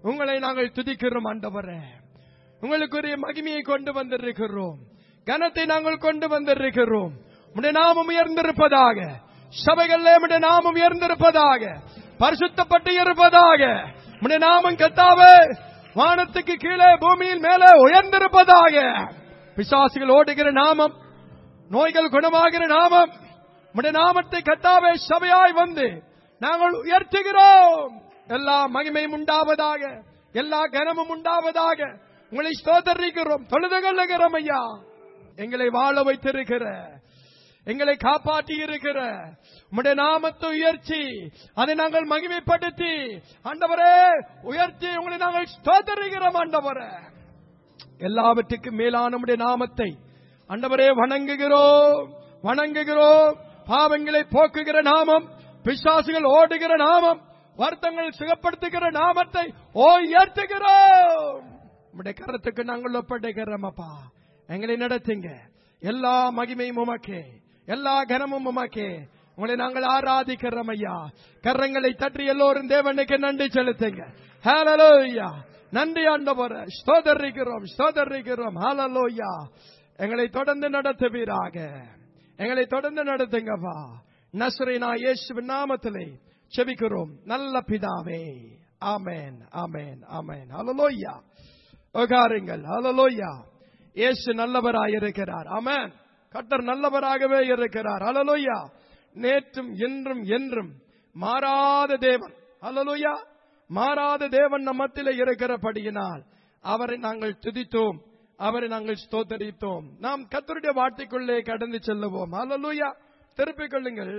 உங்களை நாங்கள் துதிக்கிறோம் ஆண்டவரே உங்களுக்குரிய மகிமையை கொண்டு வந்திருக்கிறோம் கனத்தை நாங்கள் கொண்டு வந்திருக்கிறோம் உடைய நாமம் உயர்ந்திருப்பதாக சபைகளிலே உடைய நாமம் உயர்ந்திருப்பதாக பரிசுத்தப்பட்டு இருப்பதாக உடைய நாமம் கத்தாவே வானத்துக்கு கீழே பூமியில் மேலே உயர்ந்திருப்பதாக பிசாசுகள் ஓடுகிற நாமம் நோய்கள் குணமாகிற நாமம் உடைய நாமத்தை கத்தாவே சபையாய் வந்து நாங்கள் உயர்த்துகிறோம் எல்லா மகிமையும் உண்டாவதாக எல்லா கனமும் உண்டாவதாக உங்களை ஸ்தோத்தரிக்கிறோம் தொழுது கொள்ளுகிறோம் ஐயா எங்களை வாழ வைத்திருக்கிற எங்களை காப்பாற்றி இருக்கிற உம்முடைய நாமத்தை உயர்ச்சி அதை நாங்கள் மகிமைப்படுத்தி ஆண்டவரே உயர்த்தி உங்களை நாங்கள் ஸ்தோத்தரிக்கிறோம் ஆண்டவரே எல்லாவற்றுக்கும் மேலான உம்முடைய நாமத்தை ஆண்டவரே வணங்குகிறோம் வணங்குகிறோம் பாவங்களை போக்குகிற நாமம் பிசாசுகள் ஓடுகிற நாமம் வருத்தங்கள் சுகப்படுத்துகிற நாமத்தை ஓ உயர்த்துகிறோம் உம்முடைய கரத்துக்கு நாங்கள் ஒப்படைக்கிறோம் அப்பா எங்களை நடத்துங்க எல்லா மகிமையும் உமக்கே எல்லா கனமும் உமக்கே உங்களை நாங்கள் ஆராதிக்கிறோம் ஐயா கரங்களை தட்டி எல்லோரும் தேவனுக்கு நன்றி செலுத்துங்க ஹalleluya நன்றி ஆண்டவர ஸ்தோதரிக்கிறோம் ஸ்தோதரிக்கிறோம் ஹalleluya எங்களை தொடர்ந்து நடத்துவீராக எங்களை தொடர்ந்து நடத்துங்கப்பா நஸ்ரீனா இயேசுவின் நாமத்திலே செபிக்கிறோம் நல்ல பிதாவே ஆமென் ஆமென் ஆமென் ஹalleluya உகாருங்கள் ஹalleluya இயேசு நல்லவராயிருக்கிறார் ஆமென் கர்த்தர் நல்லவராகவே இருக்கிறார் ஹalleluya நேற்றும் இன்றும் என்றும் மாறாத தேவன் ஹalleluya மாறாத தேவன் நம்மத்திலே இருக்கிறபடியினால் அவரை நாங்கள் துதித்தோம் அவரை நாங்கள் ஸ்தோத்தரித்தோம் நாம் கத்தருடைய வார்த்தைக்குள்ளே கடந்து செல்லுவோம் ஹalleluya திருப்பிக் கொள்ளுங்கள்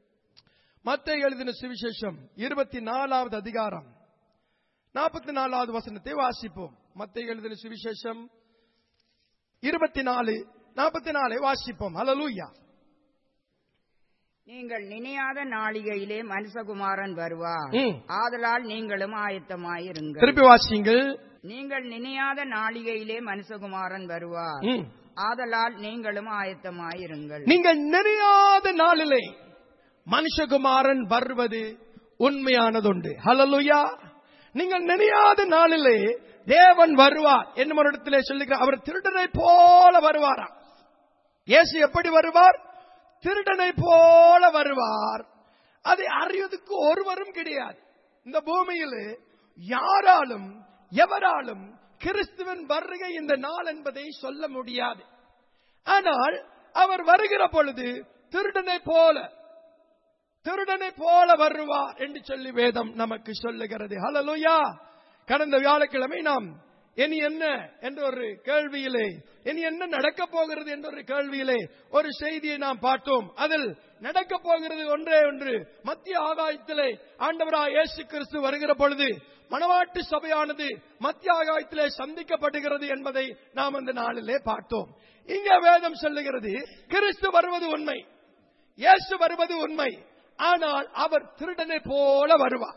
மத்திய எழுதின சுவிசேஷம் இருபத்தி நாலாவது அதிகாரம் நாற்பத்தி நாலாவது வசனத்தை வாசிப்போம் மத்திய எழுதின சுவிசேஷம் இருபத்தி நாலு நாற்பத்தி நாலை வாசிப்போம் ஹalleluya நீங்கள் நினையாத நாளிகையிலே மனுஷகுமாரன் வருவார் ம். ஆதலால் நீங்களும் ஆயத்தமாயிருங்கள் திருப்பி வாசிங்கள் நீங்கள் நினையாத நாளிகையிலே மனுஷகுமாரன் வருவார் ம். ஆதலால் நீங்களும் ஆயத்தமாயிருங்கள் நீங்கள் நினையாத நாளிலே மனுஷகுமாரன் வருவது உண்மையானதுண்டு ஹalleluya நீங்கள் நினையாத நாளிலே தேவன் வருவார் என்னும் ஒரு இடத்திலே சொல்லுகிறார் அவர் திருடனை போல வருவாராம் இயேசு எப்படி வருவார் திருடனை போல வருவார் அதை அறிவதற்கு ஒருவரும் கிடையாது இந்த பூமியில் யாராலும் எவராலும் கிறிஸ்துவின் வருகை இந்த நாள் என்பதை சொல்ல முடியாது ஆனால் அவர் வருகிற பொழுது திருடனை போல திருடனை போல வருவார் என்று சொல்லி வேதம் நமக்கு சொல்லுகிறது ஹalleluya கடந்த வியாழக்கிழமை நாம் இனி என்ன என்ற ஒரு கேள்வியிலே இனி என்ன நடக்க போகிறது என்ற ஒரு கேள்வியிலே ஒரு செய்தியை நாம் பார்த்தோம் அதில் நடக்க போகிறது ஒன்றே ஒன்று மத்திய ஆகாயத்திலே ஆண்டவராய் இயேசு கிறிஸ்து வருகிற பொழுது மணவாட்டு சபையானது மத்திய ஆகாயத்திலே சந்திக்கப்படுகிறது என்பதை நாம் அந்த நாளிலே பார்த்தோம் இங்க வேதம் சொல்லுகிறது கிறிஸ்து வருவது உண்மை இயேசு வருவது உண்மை ஆனால் அவர் திருடனை போல வருவார்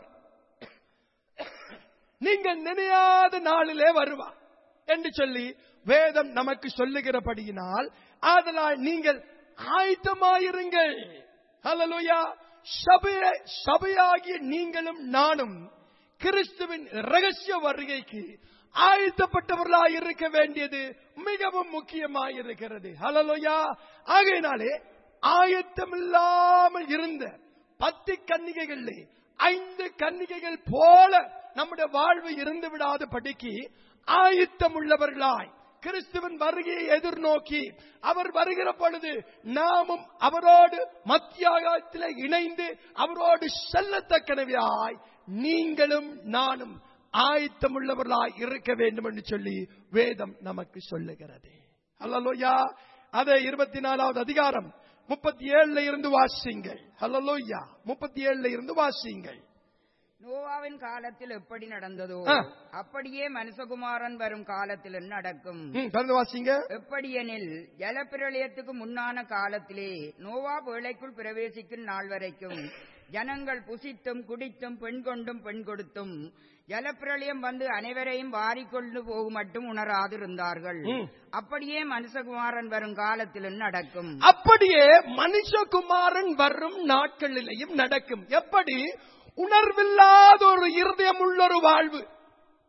நீங்கள் நினையாத நாளிலே வருவார் என்று சொல்லி வேதம் நமக்கு சொல்லுகிறபடியினால் ஆதலால் நீங்கள் ஆயத்தமாயிருங்கள் ஹalleluya சபையை சபையாகிய நீங்களும் நானும் கிறிஸ்துவின் ரகசிய வருகைக்கு ஆயத்தப்பட்டவர்களாய் இருக்க வேண்டியது மிகவும் முக்கியமாயிருக்கிறது ஹalleluya ஆகையினாலே ஆயத்தமில்லாமல் இருந்த பத்து கன்னிகைகளிலே ஐந்து கன்னிகைகள் போல நம்முடைய வாழ்வு இருந்து விடாத படிக்கு ஆயத்தம் உள்ளவர்களாய் கிறிஸ்துவின் வருகையை எதிர்நோக்கி அவர் வருகிற பொழுது நாமும் அவரோடு மத்தியாகத்தில் இணைந்து அவரோடு செல்லத்தக்கனவையாய் நீங்களும் நானும் ஆயத்தம் உள்ளவர்களாய் இருக்க வேண்டும் என்று சொல்லி வேதம் நமக்கு சொல்லுகிறது அல்லலோயா அதை இருபத்தி நாலாவது அதிகாரம் முப்பத்தி ஏழுல இருந்து வாசிங்கள் ஹலலோயா முப்பத்தி ஏழுல இருந்து வாசிங்கள் நோவாவின் காலத்தில் எப்படி நடந்ததோ ஆ. அப்படியே மனுஷகுமாரன் வரும் காலத்திலும் நடக்கும் ம், தொடர்ந்து வாசிங்க எப்படியெனில் ஜலப்பிரளயத்துக்கு முன்னான காலத்திலே நோவா வேளைக்குள் பிரவேசிக்கும் நாள் வரைக்கும் ஜனங்கள் புசித்தும் குடித்தும் பெண் கொண்டும் பெண் கொடுத்தும் ஜலப்பிரளயம் வந்து அனைவரையும் வாரிக்கொண்டு போகும் மட்டும் உணராதிருந்தார்கள் ம். அப்படியே மனுஷகுமாரன் வரும் காலத்திலும் நடக்கும் அப்படியே மனுஷகுமாரன் வரும் நாட்களிலேயும் நடக்கும் எப்படி உணர்வில்லாத ஒரு இருதயம் உள்ள ஒரு வாழ்வு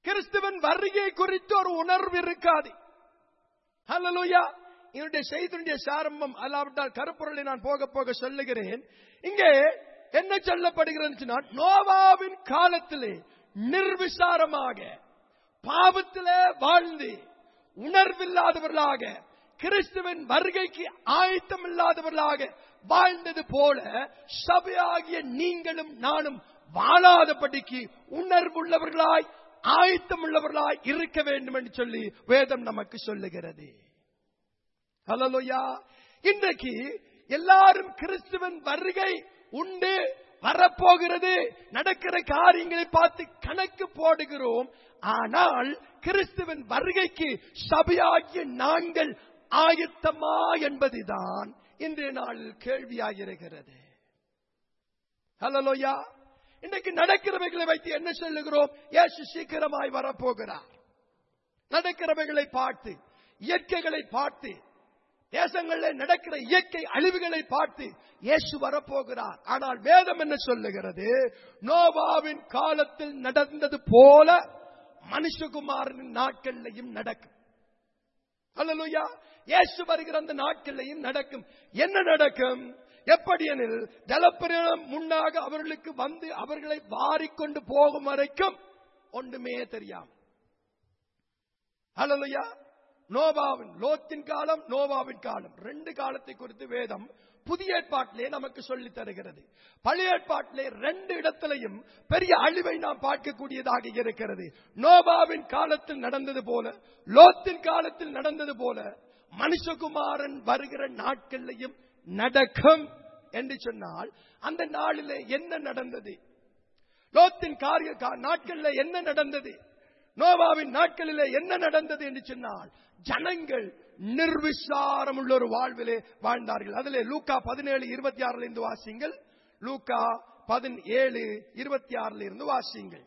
கிறிஸ்துவன் வருகை குறித்து ஒரு உணர்வு இருக்காது ஹalleluya என்னுடைய செய்தியுடைய சாரம்பம் அல்லாவிட்டால் கருப்பொருளை நான் போக போக சொல்லுகிறேன் இங்கே என்ன சொல்லப்படுகிறது நோவாவின் காலத்திலே நிர்விசாரமாக பாவத்திலே வாழ்ந்து உணர்வில்லாதவர்களாக கிறிஸ்துவின் வருகைக்கு ஆயத்தம் இல்லாதவர்களாக வாழ்ந்தது போல சபையாகிய நீங்களும் நானும் வாழாதபடிக்கு உணர்வுள்ளவர்களாய் ஆயத்தம் உள்ளவர்களாய் இருக்க வேண்டும் என்று சொல்லி வேதம் நமக்கு சொல்லுகிறது ஹலோயா இன்றைக்கு எல்லாரும் கிறிஸ்துவன் வருகை உண்டு வரப்போகிறது நடக்கிற காரியங்களை பார்த்து கணக்கு போடுகிறோம் ஆனால் கிறிஸ்துவன் வருகைக்கு சபையாகிய நாங்கள் ஆயத்தமா என்பதுதான் இன்றைய நாளில் கேள்வியாகிறது ஹலோயா இன்றைக்கு நடக்கிறவைகளை வைத்து என்ன சொல்லுகிறோம் இயேசு சீக்கிரமாய் வரப்போகிறார் நடக்கிறவைகளை பார்த்து இயற்கைகளை பார்த்து தேசங்களில் நடக்கிற இயற்கை அழிவுகளை பார்த்து இயேசு வரப்போகிறார் ஆனால் வேதம் என்ன சொல்லுகிறது நோவாவின் காலத்தில் நடந்தது போல மனுஷகுமாரனின் நாட்கள்லையும் நடக்கும் அல்லலுயா இயேசு வருகிற அந்த நாட்கள்லையும் நடக்கும் என்ன நடக்கும் எப்படி எனில் ஜலப்பிரயம் முன்னாக அவர்களுக்கு வந்து அவர்களை வாரிக்கொண்டு போகும் வரைக்கும் ஒன்றுமே தெரியாம அல்லலுயா நோவாவின் லோத்தின் காலம் நோவாவின் காலம் ரெண்டு காலத்தை குறித்து வேதம் புதிய ஏற்பாட்டிலே நமக்கு சொல்லி தருகிறது பழைய ஏற்பாட்டிலே ரெண்டு இடத்திலையும் பெரிய அழிவை நாம் பார்க்கக்கூடியதாக இருக்கிறது நோவாவின் காலத்தில் நடந்தது போல லோத்தின் காலத்தில் நடந்தது போல மனுஷகுமாரன் வருகிற நாட்கள்லையும் நடக்கும் என்று சொன்னால் அந்த நாளிலே என்ன நடந்தது லோத்தின் காரிய நாட்கள்ல என்ன நடந்தது நோவாவின் நாட்களிலே என்ன நடந்தது என்று சொன்னால் ஜனங்கள் நிர்விசாரம் உள்ள ஒரு வாழ்விலே வாழ்ந்தார்கள் அதிலே லூக்கா பதினேழு இருபத்தி ஆறுல இருந்து வாசிங்கள் லூக்கா பதினேழு இருபத்தி ஆறுல இருந்து வாசிங்கள்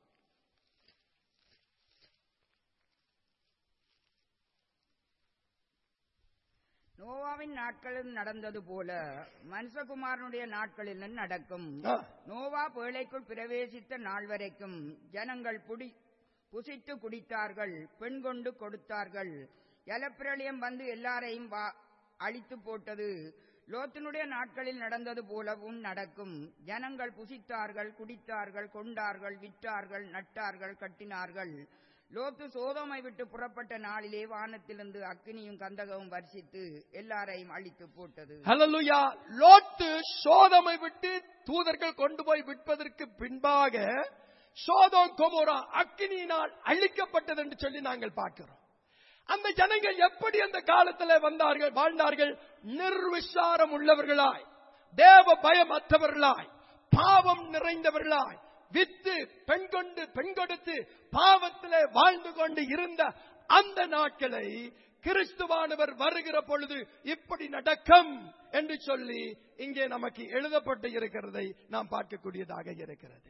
நோவாவின் நாட்களில் நடந்தது போல மனுஷகுமாரனுடைய நாட்களிலும் நடக்கும் ஆ. நோவா பேழைக்குள் பிரவேசித்த நாள் வரைக்கும் ஜனங்கள் புடி புசித்து குடித்தார்கள் பெண் கொண்டு கொடுத்தார்கள் ஜலப்பிரளயம் வந்து எல்லாரையும் வா- அழித்து போட்டது லோத்தினுடைய நாட்களில் நடந்தது போலவும் நடக்கும் ஜனங்கள் புசித்தார்கள் குடித்தார்கள் கொண்டார்கள் விற்றார்கள் நட்டார்கள் கட்டினார்கள் லோத்து சோதோமை விட்டு புறப்பட்ட நாளிலே வானத்திலிருந்து அக்கினியும் கந்தகமும் வர்ஷித்து எல்லாரையும் அழித்து போட்டது ஹalleluya லோத்து சோதமை விட்டு தூதர்கள் கொண்டு போய் விற்பதற்கு பின்பாக சோதோம் கொமோரா அக்கினியினால் அழிக்கப்பட்டது என்று சொல்லி நாங்கள் பார்க்கிறோம் அந்த ஜனங்கள் எப்படி அந்த காலத்தில் வந்தார்கள் வாழ்ந்தார்கள் நிர்விசாரம் உள்ளவர்களாய் தேவ பயம் அற்றவர்களாய் பாவம் நிறைந்தவர்களாய் வித்து பெண் கொண்டு பெண் கொடுத்து பாவத்திலே வாழ்ந்து கொண்டு இருந்த அந்த நாட்களை கிறிஸ்துவானவர் வருகிற பொழுது இப்படி நடக்கும் என்று சொல்லி இங்கே நமக்கு எழுதப்பட்டு இருக்கிறதை நாம் பார்க்கக்கூடியதாக இருக்கிறது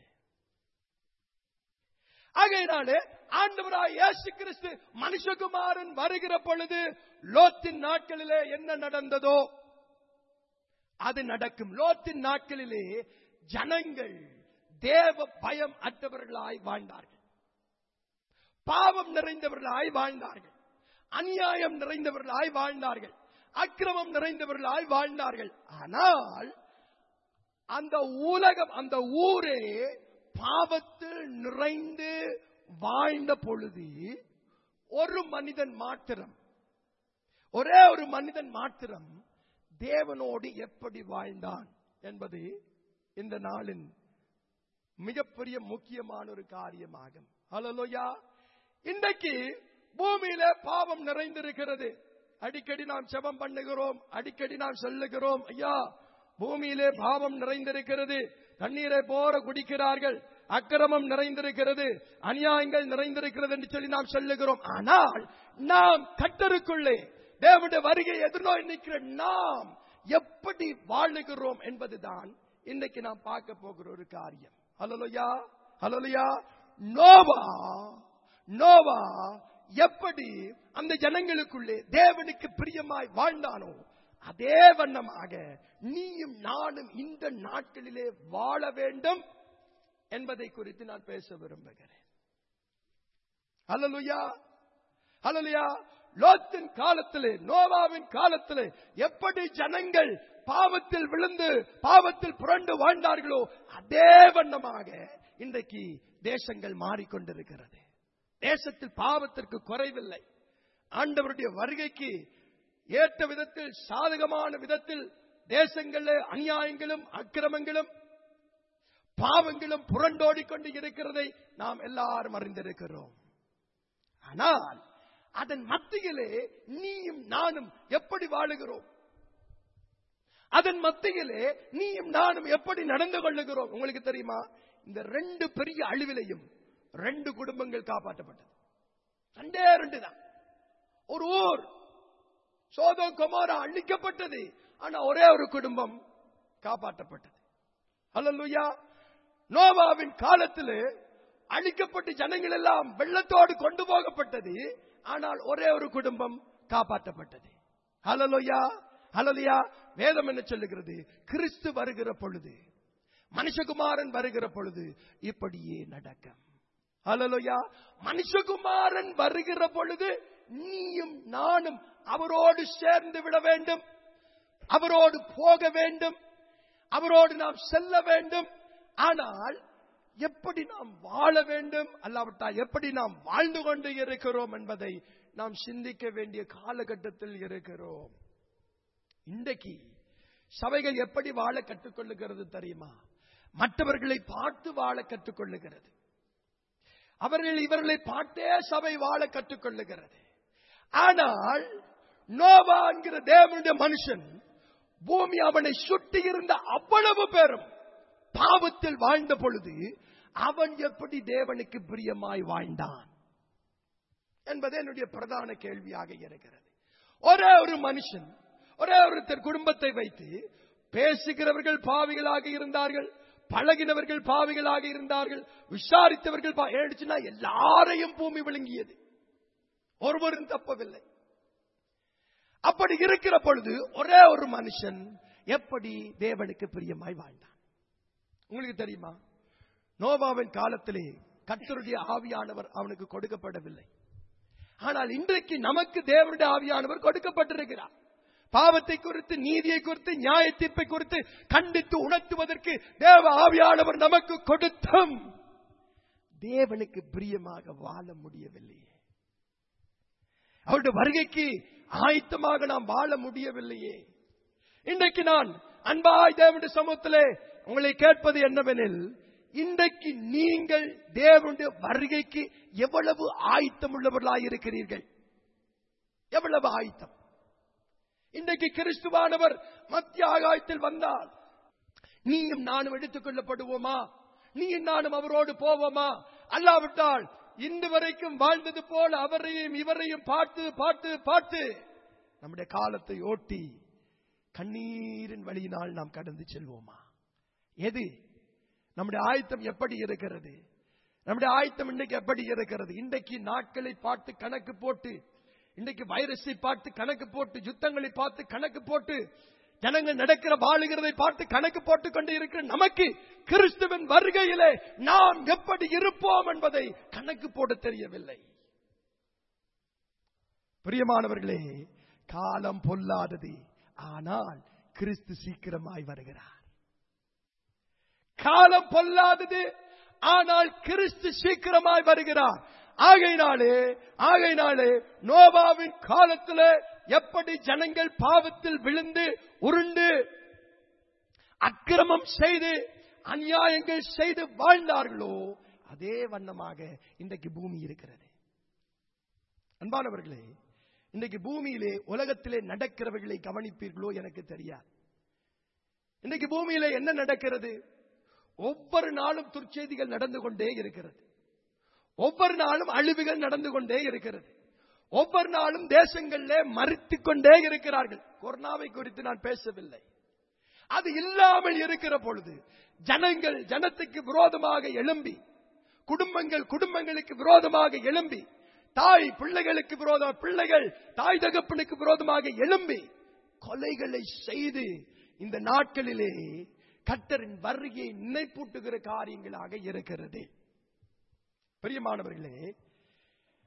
ஆகையினாலே ஆண்டவராய் இயேசு கிறிஸ்து மனுஷகுமாரன் வருகிற பொழுது லோத்தின் நாட்களிலே என்ன நடந்ததோ அது நடக்கும் லோத்தின் நாட்களிலே ஜனங்கள் தேவ பயம் அற்றவர்களாய் வாழ்ந்தார்கள் பாவம் நிறைந்தவர்களாய் வாழ்ந்தார்கள் அநியாயம் நிறைந்தவர்களாய் வாழ்ந்தார்கள் அக்கிரமம் நிறைந்தவர்களாய் வாழ்ந்தார்கள் ஆனால் அந்த உலகம் அந்த ஊரே பாவத்தில் நிறைந்து வாழ்ந்த பொழுது ஒரு மனிதன் மாத்திரம் ஒரே ஒரு மனிதன் மாத்திரம் தேவனோடு எப்படி வாழ்ந்தான் என்பது இந்த நாளின் மிகப்பெரிய முக்கியமான ஒரு காரியமாகும் ஹலோயா இன்றைக்கு பூமியில பாவம் நிறைந்திருக்கிறது அடிக்கடி நாம் செபம் பண்ணுகிறோம் அடிக்கடி நாம் சொல்லுகிறோம் ஐயா பூமியிலே பாவம் நிறைந்திருக்கிறது தண்ணீரை போற குடிக்கிறார்கள் அக்கிரமம் நிறைந்திருக்கிறது அநியாயங்கள் நிறைந்திருக்கிறது என்று சொல்லி நாம் சொல்லுகிறோம் ஆனால் நாம் கட்டருக்குள்ளே தேவனுடைய வருகை எதிர்நோய் நிற்கிற நாம் எப்படி வாழுகிறோம் என்பதுதான் இன்னைக்கு நாம் பார்க்க போகிற ஒரு காரியம் ஹலோயா ஹலோயா நோவா நோவா எப்படி அந்த ஜனங்களுக்குள்ளே தேவனுக்கு பிரியமாய் வாழ்ந்தானோ அதே வண்ணமாக நீயும் நானும் இந்த நாட்களிலே வாழ வேண்டும் என்பதை குறித்து நான் பேச விரும்புகிறேன் அல்லலுயா அல்லலுயா லோத்தின் காலத்திலே நோவாவின் காலத்திலே எப்படி ஜனங்கள் பாவத்தில் விழுந்து பாவத்தில் புரண்டு வாழ்ந்தார்களோ அதே வண்ணமாக இன்றைக்கு தேசங்கள் மாறிக்கொண்டிருக்கிறது தேசத்தில் பாவத்திற்கு குறைவில்லை ஆண்டவருடைய வருகைக்கு ஏற்ற விதத்தில் சாதகமான விதத்தில் தேசங்களில் அநியாயங்களும் அக்கிரமங்களும் பாவங்களும் புரண்டோடிக் கொண்டு இருக்கிறதை நாம் எல்லாரும் அறிந்திருக்கிறோம் ஆனால் அதன் மத்தியிலே நீயும் நானும் எப்படி வாழுகிறோம் அதன் மத்தியிலே நீயும் நானும் எப்படி நடந்து கொள்ளுகிறோம் உங்களுக்கு தெரியுமா இந்த ரெண்டு பெரிய அழிவிலையும் ரெண்டு குடும்பங்கள் காப்பாற்றப்பட்டது ரெண்டே ரெண்டு தான் ஒரு ஊர் சோதம் குமாரா அழிக்கப்பட்டது ஆனா ஒரே ஒரு குடும்பம் காப்பாற்றப்பட்டது அல்லலுயா நோவாவின் காலத்தில் அழிக்கப்பட்ட ஜனங்கள் எல்லாம் வெள்ளத்தோடு கொண்டு போகப்பட்டது ஆனால் ஒரே ஒரு குடும்பம் காப்பாற்றப்பட்டது ஹலலோயா ஹலலியா வேதம் என்ன சொல்லுகிறது கிறிஸ்து வருகிற பொழுது மனுஷகுமாரன் வருகிற பொழுது இப்படியே நடக்கும் ஹலலோயா மனுஷகுமாரன் வருகிற பொழுது நீயும் நானும் அவரோடு சேர்ந்து விட வேண்டும் அவரோடு போக வேண்டும் அவரோடு நாம் செல்ல வேண்டும் ஆனால் எப்படி நாம் வாழ வேண்டும் அல்லாவிட்டால் எப்படி நாம் வாழ்ந்து கொண்டு இருக்கிறோம் என்பதை நாம் சிந்திக்க வேண்டிய காலகட்டத்தில் இருக்கிறோம் இன்றைக்கு சபைகள் எப்படி வாழ கற்றுக்கொள்ளுகிறது தெரியுமா மற்றவர்களை பார்த்து வாழ கற்றுக்கொள்ளுகிறது அவர்கள் இவர்களை பார்த்தே சபை வாழ கற்றுக்கொள்ளுகிறது ஆனால் நோவா என்கிற தேவனுடைய மனுஷன் பூமி அவனை சுட்டி இருந்த அவ்வளவு பேரும் பாவத்தில் வாழ்ந்த பொழுது அவன் எப்படி தேவனுக்கு பிரியமாய் வாழ்ந்தான் என்பது என்னுடைய பிரதான கேள்வியாக இருக்கிறது ஒரே ஒரு மனுஷன் ஒரே ஒருத்தர் குடும்பத்தை வைத்து பேசுகிறவர்கள் பாவிகளாக இருந்தார்கள் பழகினவர்கள் பாவிகளாக இருந்தார்கள் விசாரித்தவர்கள் ஏடுச்சுன்னா எல்லாரையும் பூமி விழுங்கியது ஒருவரும் தப்பவில்லை அப்படி இருக்கிற பொழுது ஒரே ஒரு மனுஷன் எப்படி தேவனுக்கு பிரியமாய் வாழ்ந்தான் உங்களுக்கு தெரியுமா நோவாவின் காலத்திலே கத்தருடைய ஆவியானவர் அவனுக்கு கொடுக்கப்படவில்லை ஆனால் இன்றைக்கு நமக்கு தேவனுடைய ஆவியானவர் கொடுக்கப்பட்டிருக்கிறார் பாவத்தை குறித்து நீதியை குறித்து நியாய தீர்ப்பை குறித்து கண்டித்து உணர்த்துவதற்கு தேவ ஆவியானவர் நமக்கு கொடுத்தும் தேவனுக்கு பிரியமாக வாழ முடியவில்லையே அவருடைய வருகைக்கு ஆயத்தமாக நாம் வாழ முடியவில்லையே இன்றைக்கு நான் அன்பாய் தேவனுடைய சமூகத்திலே உங்களை கேட்பது என்னவெனில் இன்றைக்கு நீங்கள் தேவனுடைய வருகைக்கு எவ்வளவு ஆயத்தம் உள்ளவர்களாய் இருக்கிறீர்கள் எவ்வளவு ஆயத்தம் இன்றைக்கு கிறிஸ்துவானவர் மத்திய ஆகாயத்தில் வந்தால் நீயும் நானும் எடுத்துக் கொள்ளப்படுவோமா நீயும் நானும் அவரோடு போவோமா அல்லாவிட்டால் இன்று வரைக்கும் வாழ்ந்தது போல அவரையும் இவரையும் பார்த்து பார்த்து பார்த்து நம்முடைய காலத்தை ஓட்டி கண்ணீரின் வழியினால் நாம் கடந்து செல்வோமா எது நம்முடைய ஆயத்தம் எப்படி இருக்கிறது நம்முடைய ஆயத்தம் இன்றைக்கு எப்படி இருக்கிறது இன்றைக்கு நாட்களை பார்த்து கணக்கு போட்டு இன்றைக்கு வைரஸை பார்த்து கணக்கு போட்டு யுத்தங்களை பார்த்து கணக்கு போட்டு ஜனங்கள் நடக்கிற வாழுகிறதை பார்த்து கணக்கு போட்டுக் கொண்டு இருக்கிற நமக்கு கிறிஸ்துவின் வருகையிலே நாம் எப்படி இருப்போம் என்பதை கணக்கு போட தெரியவில்லை பிரியமானவர்களே காலம் பொல்லாதது ஆனால் கிறிஸ்து சீக்கிரமாய் வருகிறார் காலம் பொல்லாதது ஆனால் கிறிஸ்து சீக்கிரமாய் வருகிறார் ஆகையினாலே ஆகையினாலே நோபாவின் காலத்தில் எப்படி ஜனங்கள் பாவத்தில் விழுந்து உருண்டு அக்கிரமம் செய்து அநியாயங்கள் செய்து வாழ்ந்தார்களோ அதே வண்ணமாக இன்றைக்கு பூமி இருக்கிறது அன்பானவர்களே இன்றைக்கு பூமியிலே உலகத்திலே நடக்கிறவர்களை கவனிப்பீர்களோ எனக்கு தெரியாது இன்றைக்கு பூமியிலே என்ன நடக்கிறது ஒவ்வொரு நாளும் துர்ச்செய்திகள் நடந்து கொண்டே இருக்கிறது ஒவ்வொரு நாளும் அழிவுகள் நடந்து கொண்டே இருக்கிறது ஒவ்வொரு நாளும் தேசங்களிலே மறித்துக் கொண்டே இருக்கிறார்கள் கொரோனாவை குறித்து நான் பேசவில்லை அது இல்லாமல் இருக்கிற பொழுது ஜனங்கள் ஜனத்துக்கு விரோதமாக எழும்பி குடும்பங்கள் குடும்பங்களுக்கு விரோதமாக எழும்பி தாய் பிள்ளைகளுக்கு விரோதம் பிள்ளைகள் தாய் தகப்பனுக்கு விரோதமாக எழும்பி கொலைகளை செய்து இந்த நாட்களிலே கத்தரின் வருகையை நினைப்பூட்டுகிற காரியங்களாக இருக்கிறது பிரியமானவர்களே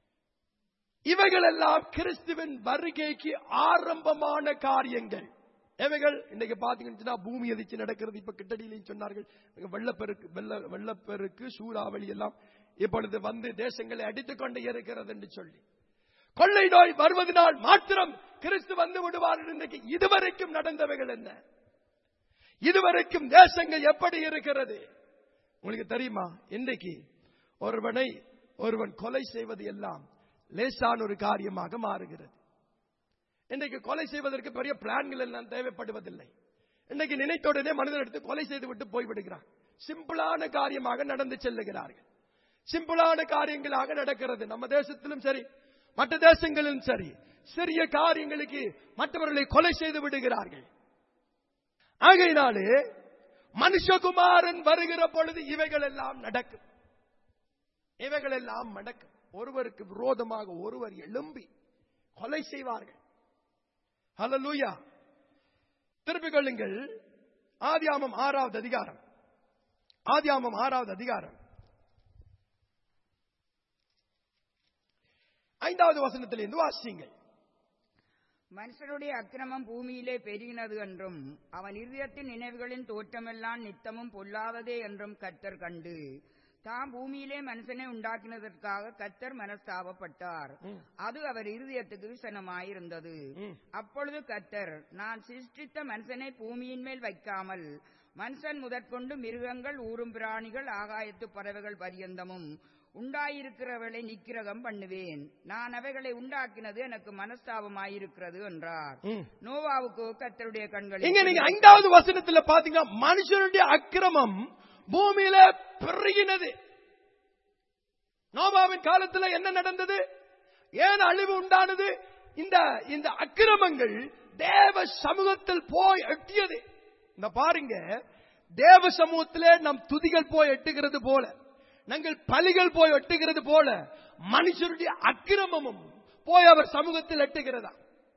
இவைகள் எல்லாம் கிறிஸ்துவின் வருகைக்கு ஆரம்பமான காரியங்கள் இவைகள் இன்னைக்கு பாத்தீங்கன்னா பூமி எதிர்த்து நடக்கிறது இப்ப கிட்டடியிலையும் சொன்னார்கள் வெள்ளப்பெருக்கு வெள்ள வெள்ளப்பெருக்கு சூறாவளி எல்லாம் இப்பொழுது வந்து தேசங்களை அடித்துக் கொண்டு இருக்கிறது என்று சொல்லி கொள்ளை நோய் வருவதனால் மாத்திரம் கிறிஸ்து வந்து விடுவார் இன்றைக்கு இதுவரைக்கும் நடந்தவைகள் என்ன இதுவரைக்கும் தேசங்கள் எப்படி இருக்கிறது உங்களுக்கு தெரியுமா இன்றைக்கு ஒருவனை ஒருவன் கொலை செய்வது எல்லாம் லேசான ஒரு காரியமாக மாறுகிறது இன்றைக்கு கொலை செய்வதற்கு பெரிய பிளான்கள் எல்லாம் தேவைப்படுவதில்லை இன்றைக்கு நினைத்தோடனே மனிதன் எடுத்து கொலை செய்து விட்டு போய்விடுகிறான் சிம்பிளான காரியமாக நடந்து செல்லுகிறார்கள் சிம்பிளான காரியங்களாக நடக்கிறது நம்ம தேசத்திலும் சரி மற்ற தேசங்களிலும் சரி சிறிய காரியங்களுக்கு மற்றவர்களை கொலை செய்து விடுகிறார்கள் ஆகையினாலே மனுஷகுமாரன் வருகிற பொழுது இவைகள் எல்லாம் நடக்கும் இவைகள் எல்லாம் நடக்கும் ஒருவருக்கு விரோதமாக ஒருவர் எழும்பி கொலை செய்வார்கள் ஹலலூயா திருப்பிக் கொள்ளுங்கள் ஆதியாமம் ஆறாவது அதிகாரம் ஆதியாமம் ஆறாவது அதிகாரம் ஐந்தாவது வசனத்திலிருந்து வாசியுங்கள் மனுஷனுடைய அக்கிரமம் பூமியிலே பெருகினது என்றும் அவன் இருதயத்தின் நினைவுகளின் தோற்றமெல்லாம் நித்தமும் பொல்லாததே என்றும் கத்தர் கண்டு தாம் பூமியிலே மனுஷனை உண்டாக்கினதற்காக கத்தர் மனஸ்தாபப்பட்டார் ம். அது அவர் இருதயத்துக்கு விசனமாயிருந்தது ம். அப்பொழுது கத்தர் நான் சிருஷ்டித்த மனுஷனை பூமியின் மேல் வைக்காமல் மனுஷன் முதற்கொண்டு மிருகங்கள் ஊரும் பிராணிகள் ஆகாயத்து பறவைகள் பரியந்தமும் உண்டாயிருக்கிறவர்களை நிக்கிரகம் பண்ணுவேன் நான் அவைகளை உண்டாக்கினது எனக்கு மனஸ்தாபமாயிருக்கிறது என்றார் ம். நோவாவுக்கோ கத்தருடைய கண்கள் இங்க நீங்க ஐந்தாவது வசனத்துல பாத்தீங்கன்னா மனுஷனுடைய அக்கிரமம் பூமியில பெருகினது நோபாவின் காலத்துல என்ன நடந்தது ஏன் அழிவு உண்டானது இந்த இந்த அக்கிரமங்கள் தேவ சமூகத்தில் போய் எட்டியது இந்த பாருங்க தேவ சமூகத்திலே நம் துதிகள் போய் எட்டுகிறது போல நாங்கள் பலிகள் போய் எட்டுகிறது போல மனுஷருடைய அக்கிரமமும் போய் அவர் சமூகத்தில் எட்டுகிறதா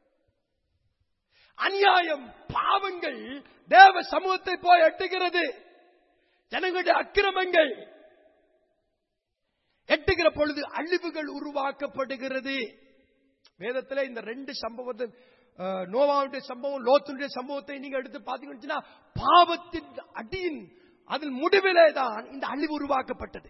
அநியாயம் பாவங்கள் தேவ சமூகத்தை போய் எட்டுகிறது ஜனங்களுடைய அக்கிரமங்கள் எட்டுகிற பொழுது அழிவுகள் உருவாக்கப்படுகிறது வேதத்தில் இந்த ரெண்டு சம்பவத்தை அஹ், நோவாவுடைய சம்பவம் லோத்துடைய சம்பவத்தை நீங்க எடுத்து பாத்தீங்கன்னா பாவத்தின் அடியின் அதில் முடிவிலே தான் இந்த அழிவு உருவாக்கப்பட்டது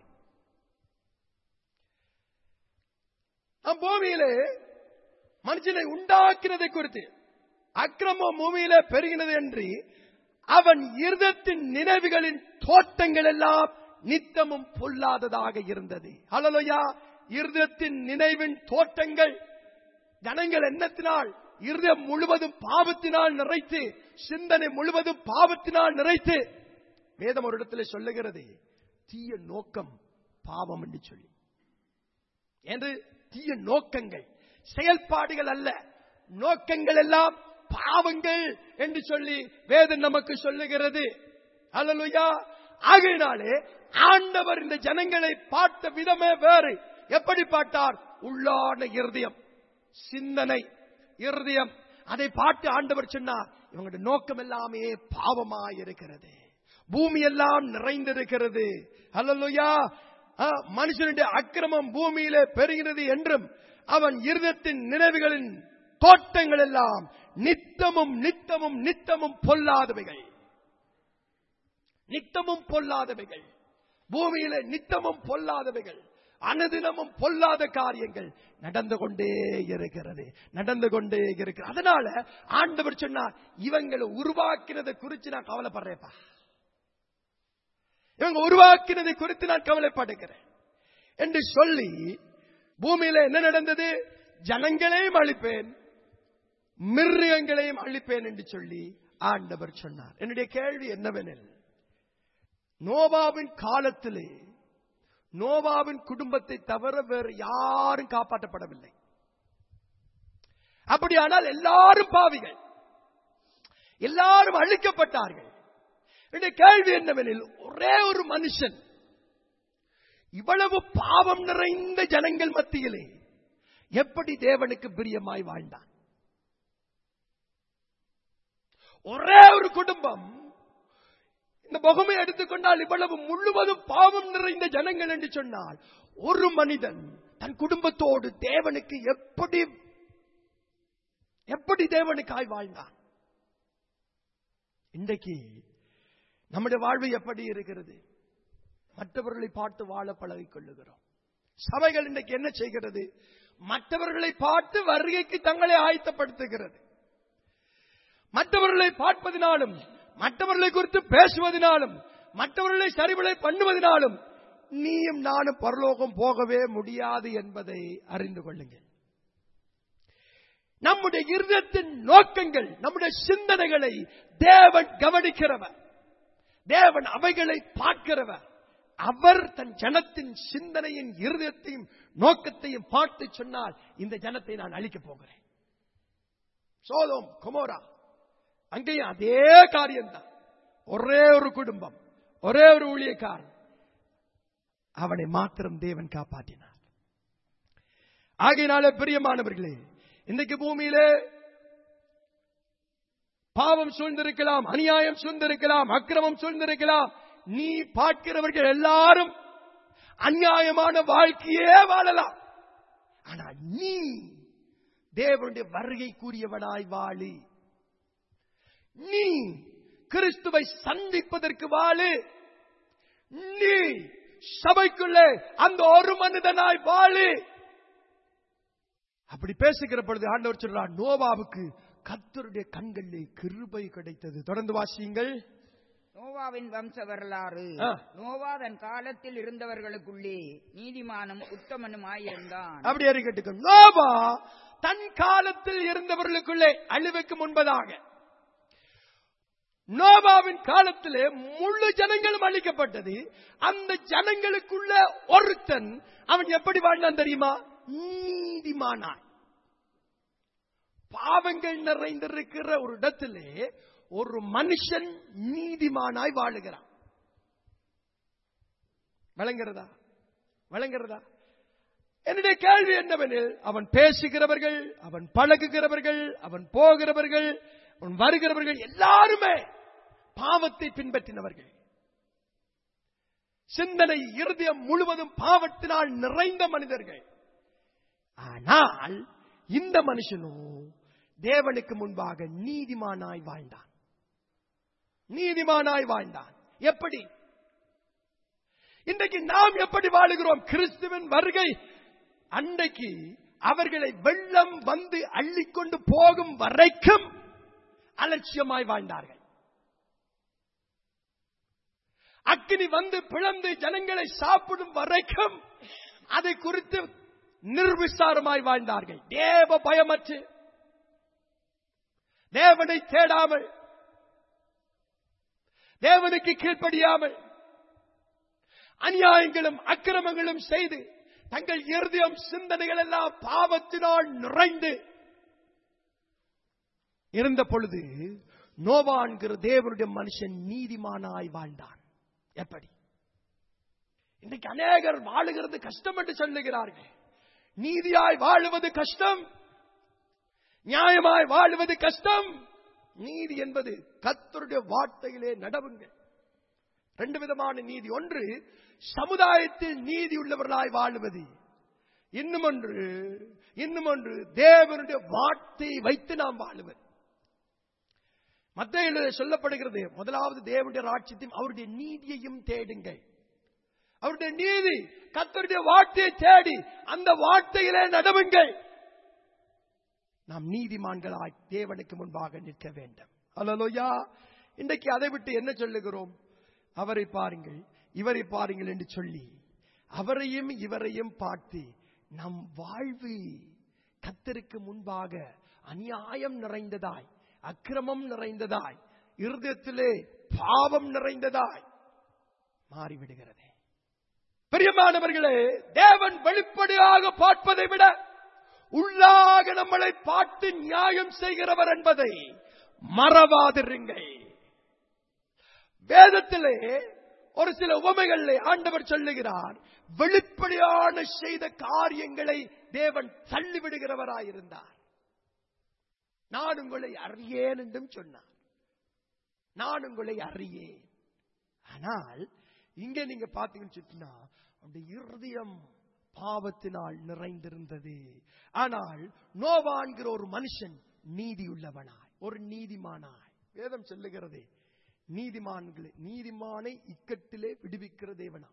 நம் பூமியிலே மனுஷனை உண்டாக்கினதை குறித்து அக்கிரமம் பூமியிலே பெருகினது என்று அவன் இருதத்தின் நினைவுகளின் தோட்டங்கள் எல்லாம் நித்தமும் பொல்லாததாக இருந்தது ஹலலோயா இருதத்தின் நினைவின் தோட்டங்கள் ஜனங்கள் எண்ணத்தினால் இருதயம் முழுவதும் பாவத்தினால் நிறைத்து சிந்தனை முழுவதும் பாவத்தினால் நிறைத்து வேதம் ஒரு இடத்துல சொல்லுகிறது தீய நோக்கம் பாவம் என்று சொல்லி என்று தீய நோக்கங்கள் செயல்பாடுகள் அல்ல நோக்கங்கள் எல்லாம் பாவங்கள் என்று சொல்லி வேதம் நமக்கு சொல்லுகிறது அல்லலுயா ஆகையினாலே ஆண்டவர் இந்த ஜனங்களை பார்த்த விதமே வேறு எப்படி பார்த்தார் உள்ளான இருதயம் சிந்தனை இருதயம் அதை பார்த்து ஆண்டவர் சொன்னார் இவங்களுடைய நோக்கம் எல்லாமே பாவமாய் இருக்கிறது பூமி எல்லாம் நிறைந்திருக்கிறது அல்லலுயா மனுஷனுடைய அக்கிரமம் பூமியிலே பெறுகிறது என்றும் அவன் இருதத்தின் நினைவுகளின் தோட்டங்கள் எல்லாம் நித்தமும் நித்தமும் நித்தமும் பொல்லாதவைகள் நித்தமும் பொல்லாதவைகள் பூமியில நித்தமும் பொல்லாதவைகள் அனுதினமும் பொல்லாத காரியங்கள் நடந்து கொண்டே இருக்கிறது நடந்து கொண்டே இருக்கு அதனால ஆண்டவர் சொன்னார் இவங்களை உருவாக்கினதை குறித்து நான் கவலைப்படுறேப்பா இவங்க உருவாக்கினதை குறித்து நான் கவலைப்படுகிறேன் என்று சொல்லி பூமியில என்ன நடந்தது ஜனங்களையும் அழிப்பேன் மிருகங்களையும் அழிப்பேன் என்று சொல்லி ஆண்டவர் சொன்னார் என்னுடைய கேள்வி என்னவெனில் நோவாவின் காலத்திலே நோவாவின் குடும்பத்தை தவிர வேறு யாரும் காப்பாற்றப்படவில்லை அப்படியானால் எல்லாரும் பாவிகள் எல்லாரும் அழிக்கப்பட்டார்கள் என்னுடைய கேள்வி என்னவெனில் ஒரே ஒரு மனுஷன் இவ்வளவு பாவம் நிறைந்த ஜனங்கள் மத்தியிலே எப்படி தேவனுக்கு பிரியமாய் வாழ்ந்தான் ஒரே ஒரு குடும்பம் இந்த முகமை எடுத்துக்கொண்டால் இவ்வளவு முழுவதும் பாவம் நிறைந்த ஜனங்கள் என்று சொன்னால் ஒரு மனிதன் தன் குடும்பத்தோடு தேவனுக்கு எப்படி எப்படி தேவனுக்காய் வாழ்ந்தான் இன்றைக்கு நம்முடைய வாழ்வு எப்படி இருக்கிறது மற்றவர்களை பார்த்து வாழ பழகிக் கொள்ளுகிறோம் சபைகள் இன்றைக்கு என்ன செய்கிறது மற்றவர்களை பார்த்து வருகைக்கு தங்களை ஆயத்தப்படுத்துகிறது மற்றவர்களை பார்ப்பதினாலும் மற்றவர்களை குறித்து பேசுவதனாலும் மற்றவர்களை சரிவிலை பண்ணுவதனாலும் நீயும் நானும் பரலோகம் போகவே முடியாது என்பதை அறிந்து கொள்ளுங்கள் நம்முடைய இருதத்தின் நோக்கங்கள் நம்முடைய சிந்தனைகளை தேவன் கவனிக்கிறவர் தேவன் அவைகளை பார்க்கிறவர் அவர் தன் ஜனத்தின் சிந்தனையின் இருதயத்தையும் நோக்கத்தையும் பார்த்து சொன்னால் இந்த ஜனத்தை நான் அழிக்கப் போகிறேன் சோதோம் குமோரா அங்கேயும் அதே காரியம்தான் ஒரே ஒரு குடும்பம் ஒரே ஒரு ஊழியக்காரன் அவனை மாத்திரம் தேவன் காப்பாற்றினார் ஆகையினாலே பிரியமானவர்களே இன்றைக்கு பூமியிலே பாவம் சூழ்ந்திருக்கலாம் அநியாயம் சூழ்ந்திருக்கலாம் அக்கிரமம் சூழ்ந்திருக்கலாம் நீ பார்க்கிறவர்கள் எல்லாரும் அநியாயமான வாழ்க்கையே வாழலாம் ஆனா நீ தேவனுடைய வருகை கூறியவனாய் வாழி நீ கிறிஸ்துவை சந்திப்பதற்கு வாழு நீ சபைக்குள்ளே அந்த ஒரு மனிதனாய் வாழு அப்படி பேசுகிற பொழுது ஆண்டவர் சொல்றார் நோவாவுக்கு கத்தருடைய கண்களிலே கிருபை கிடைத்தது தொடர்ந்து வாசியுங்கள் நோவாவின் வம்ச வரலாறு ஆ. நோவா தன் காலத்தில் இருந்தவர்களுக்குள்ளே நீதிமானும் உத்தமனுமாயிருந்தான் அப்படி அறிக்கட்டுக்கு நோவா தன் காலத்தில் இருந்தவர்களுக்குள்ளே அழிவுக்கு முன்பதாக நோவாவின் காலத்திலே முழு ஜனங்களும் அழிக்கப்பட்டது அந்த ஜனங்களுக்குள்ள ஒருத்தன் அவன் எப்படி வாழ்ந்தான் தெரியுமா நீதிமானாய் பாவங்கள் நிறைந்திருக்கிற ஒரு இடத்திலே ஒரு மனுஷன் நீதிமானாய் வாழுகிறான் விளங்குறதா விளங்குறதா என்னுடைய கேள்வி என்னவெனில் அவன் பேசுகிறவர்கள் அவன் பழகுகிறவர்கள் அவன் போகிறவர்கள் அவன் வருகிறவர்கள் எல்லாருமே பாவத்தை பின்பற்றினவர்கள் சிந்தனை இருதயம் முழுவதும் பாவத்தினால் நிறைந்த மனிதர்கள் ஆனால் இந்த மனுஷனோ தேவனுக்கு முன்பாக நீதிமானாய் வாழ்ந்தான் நீதிமானாய் வாழ்ந்தான் எப்படி இன்றைக்கு நாம் எப்படி வாழுகிறோம் கிறிஸ்துவின் வருகை அன்றைக்கு அவர்களை வெள்ளம் வந்து அள்ளிக்கொண்டு போகும் வரைக்கும் அலட்சியமாய் வாழ்ந்தார்கள் அக்கினி வந்து பிளந்து ஜனங்களை சாப்பிடும் வரைக்கும் அதை குறித்து நிர்விசாரமாய் வாழ்ந்தார்கள் தேவ பயமற்று தேவனை தேடாமல் தேவனுக்கு கீழ்ப்படியாமல் அநியாயங்களும் அக்கிரமங்களும் செய்து தங்கள் இருதயம் சிந்தனைகள் எல்லாம் பாவத்தினால் நிறைந்து இருந்த பொழுது நோவான்கிற தேவனுடைய மனுஷன் நீதிமானாய் வாழ்ந்தான் எப்படி இன்றைக்கு அநேகர் வாழுகிறது கஷ்டம் என்று சொல்லுகிறார்கள் நீதியாய் வாழுவது கஷ்டம் நியாயமாய் வாழுவது கஷ்டம் நீதி என்பது கத்தருடைய வார்த்தையிலே நடவுங்கள் ரெண்டு விதமான நீதி ஒன்று சமுதாயத்தில் நீதி உள்ளவர்களாய் வாழுவது இன்னும் ஒன்று இன்னும் ஒன்று தேவனுடைய வார்த்தையை வைத்து நாம் வாழுவது மத்திய சொல்லப்படுகிறது முதலாவது தேவனுடைய ராட்சியத்தையும் அவருடைய நீதியையும் தேடுங்கள் அவருடைய நீதி கத்தருடைய வார்த்தையை தேடி அந்த வார்த்தையிலே நடவுங்கள் நாம் நீதிமான்களாய் தேவனுக்கு முன்பாக நிற்க வேண்டும் அல்லலோயா இன்றைக்கு அதை விட்டு என்ன சொல்லுகிறோம் அவரை பாருங்கள் இவரை பாருங்கள் என்று சொல்லி அவரையும் இவரையும் பார்த்து நம் வாழ்வு கத்தருக்கு முன்பாக அநியாயம் நிறைந்ததாய் அக்கிரமம் நிறைந்ததாய் இருதயத்திலே பாவம் நிறைந்ததாய் மாறிவிடுகிறது பிரியமானவர்களே தேவன் வெளிப்படையாக பார்ப்பதை விட உள்ளாக நம்மளை பார்த்து நியாயம் செய்கிறவர் என்பதை மறவாதிருங்கள் வேதத்திலே ஒரு சில உவமைகளிலே ஆண்டவர் சொல்லுகிறார் வெளிப்படையான செய்த காரியங்களை தேவன் தள்ளிவிடுகிறவராயிருந்தார் நான் உங்களை அறியேன் என்றும் சொன்னார் நான் உங்களை அறியேன் ஆனால் இங்க நீங்க பாத்தீங்கன்னு சொன்னா அந்த இருதயம் பாவத்தினால் நிறைந்திருந்தது ஆனால் நோவான்கிற ஒரு மனுஷன் நீதியுள்ளவனாய் ஒரு நீதிமானாய் வேதம் சொல்லுகிறது நீதிமான்களே நீதிமானை இக்கட்டிலே விடுவிக்கிற தேவனா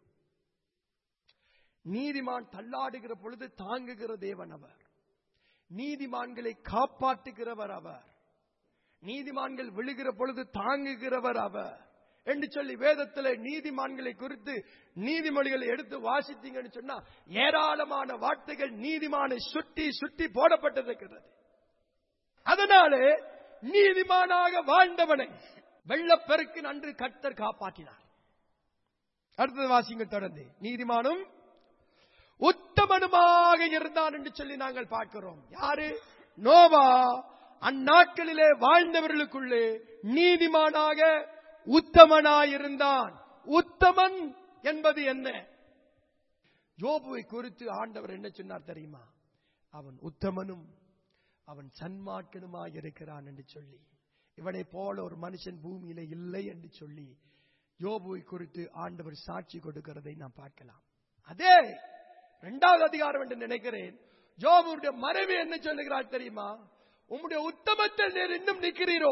நீதிமான் தள்ளாடுகிற பொழுது தாங்குகிற தேவன் அவர் நீதிமான்களை காப்பாற்றுகிறவர் அவர் நீதிமான்கள் விழுகிற பொழுது தாங்குகிறவர் அவர் என்று சொல்லி வேதத்தில் நீதிமான்களை குறித்து நீதிமொழிகளை எடுத்து வாசித்தீங்கன்னு சொன்னா ஏராளமான வார்த்தைகள் நீதிமானை சுட்டி சுட்டி போடப்பட்டிருக்கிறது அதனாலே நீதிமானாக வாழ்ந்தவனை வெள்ளப்பெருக்கு நன்று கர்த்தர் காப்பாற்றினார் அடுத்தது வாசிங்க தொடர்ந்து நீதிமானும் உத்தமனுமாக இருந்தான் என்று சொல்லி நாங்கள் பார்க்கிறோம் யாரு நோவா அந்நாட்களிலே வாழ்ந்தவர்களுக்குள்ளே நீதிமானாக உத்தமனாயிருந்தான் உத்தமன் என்பது என்ன யோபுவை குறித்து ஆண்டவர் என்ன சொன்னார் தெரியுமா அவன் உத்தமனும் அவன் சன்மார்க்கனுமாய் இருக்கிறான் என்று சொல்லி இவனை போல ஒரு மனுஷன் பூமியில இல்லை என்று சொல்லி யோபுவை குறித்து ஆண்டவர் சாட்சி கொடுக்கிறதை நாம் பார்க்கலாம் அதே இரண்டாவது அதிகாரம் என்று நினைக்கிறேன் யோபுடைய மனைவி என்ன சொல்லுகிறார் தெரியுமா உம்முடைய உத்தமத்தில் நீர் இன்னும் நிற்கிறீரோ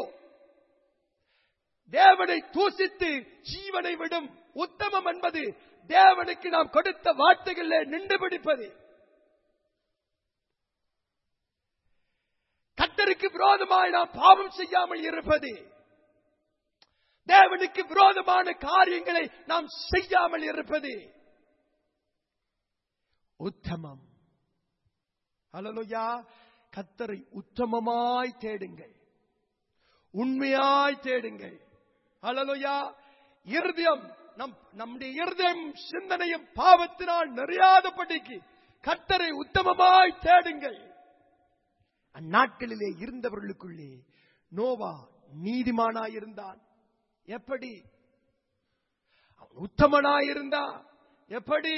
தேவனை தூசித்து ஜீவனை விடும் உத்தமம் என்பது தேவனுக்கு நாம் கொடுத்த வார்த்தைகளில் நின்று பிடிப்பது கத்தருக்கு விரோதமாய் நாம் பாவம் செய்யாமல் இருப்பது தேவனுக்கு விரோதமான காரியங்களை நாம் செய்யாமல் இருப்பது உத்தமம் அலலுயா கத்தரை உத்தமமாய் தேடுங்கள் உண்மையாய் தேடுங்கள் அலலுயா இருதயம் நம் நம்முடைய இருதயம் சிந்தனையும் பாவத்தினால் நிறையாதபடிக்கு கத்தரை உத்தமமாய் தேடுங்கள் அந்நாட்களிலே இருந்தவர்களுக்குள்ளே நோவா நீதிமானாயிருந்தான் எப்படி அவன் உத்தமனாயிருந்தான் எப்படி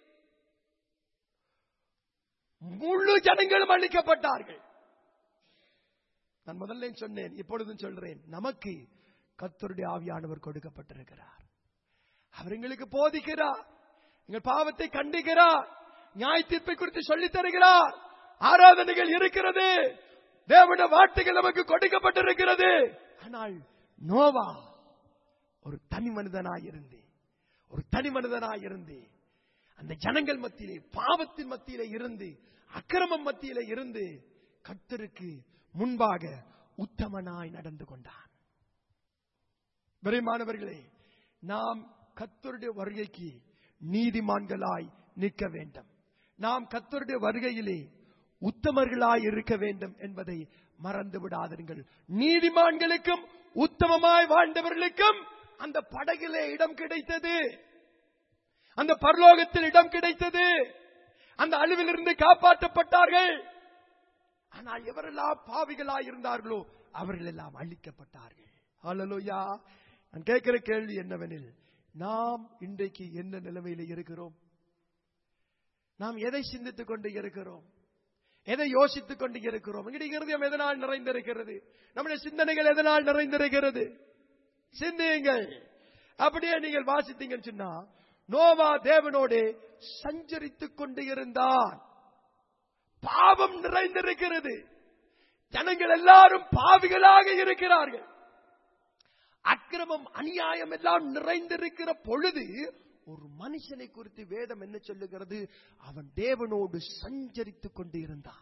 முழு ஜனங்களும் அழிக்கப்பட்டார்கள் நான் முதல்ல சொன்னேன் இப்பொழுதும் சொல்றேன் நமக்கு கத்தருடைய ஆவியானவர் கொடுக்கப்பட்டிருக்கிறார் அவர் எங்களுக்கு போதிக்கிறார் எங்கள் பாவத்தை கண்டிக்கிறார் நியாய தீர்ப்பை குறித்து சொல்லித் தருகிறார் ஆராதனைகள் இருக்கிறது தேவனுடைய வார்த்தைகள் நமக்கு கொடுக்கப்பட்டிருக்கிறது ஆனால் நோவா ஒரு தனி மனிதனாய் இருந்து ஒரு தனி மனிதனாய் இருந்து அந்த ஜனங்கள் மத்தியிலே பாவத்தின் மத்தியிலே இருந்து அக்கிரமம் மத்தியிலே இருந்து கர்த்தருக்கு முன்பாக உத்தமனாய் நடந்து கொண்டான் விரைமானவர்களே நாம் கத்தருடைய வருகைக்கு நீதிமான்களாய் நிற்க வேண்டும் நாம் கத்தருடைய வருகையிலே உத்தமர்களாய் இருக்க வேண்டும் என்பதை மறந்து விடாதீர்கள் நீதிமான்களுக்கும் உத்தமமாய் வாழ்ந்தவர்களுக்கும் அந்த படகிலே இடம் கிடைத்தது அந்த பரலோகத்தில் இடம் கிடைத்தது அந்த அழிவிலிருந்து காப்பாற்றப்பட்டார்கள் ஆனால் எவரெல்லாம் பாவிகளாய் இருந்தார்களோ அவர்கள் எல்லாம் அழிக்கப்பட்டார்கள் ஹalleluya நான் கேட்கிற கேள்வி என்னவெனில் நாம் இன்றைக்கு என்ன நிலைமையில இருக்கிறோம் நாம் எதை சிந்தித்துக் கொண்டு இருக்கிறோம் எதை யோசித்துக் கொண்டு இருக்கிறோம் எங்களுடைய இருதயம் எதனால் நிறைந்திருக்கிறது நம்முடைய சிந்தனைகள் எதனால் நிறைந்திருக்கிறது சிந்தியுங்கள் அப்படியே நீங்கள் வாசித்தீங்கன்னு சொன்னா நோவா தேவனோடு சஞ்சரித்துக் கொண்டு இருந்தான் பாவம் நிறைந்திருக்கிறது ஜனங்கள் எல்லாரும் பாவிகளாக இருக்கிறார்கள் அக்கிரமம் அநியாயம் எல்லாம் நிறைந்திருக்கிற பொழுது ஒரு மனுஷனை குறித்து வேதம் என்ன சொல்லுகிறது அவன் தேவனோடு சஞ்சரித்துக் கொண்டு இருந்தான்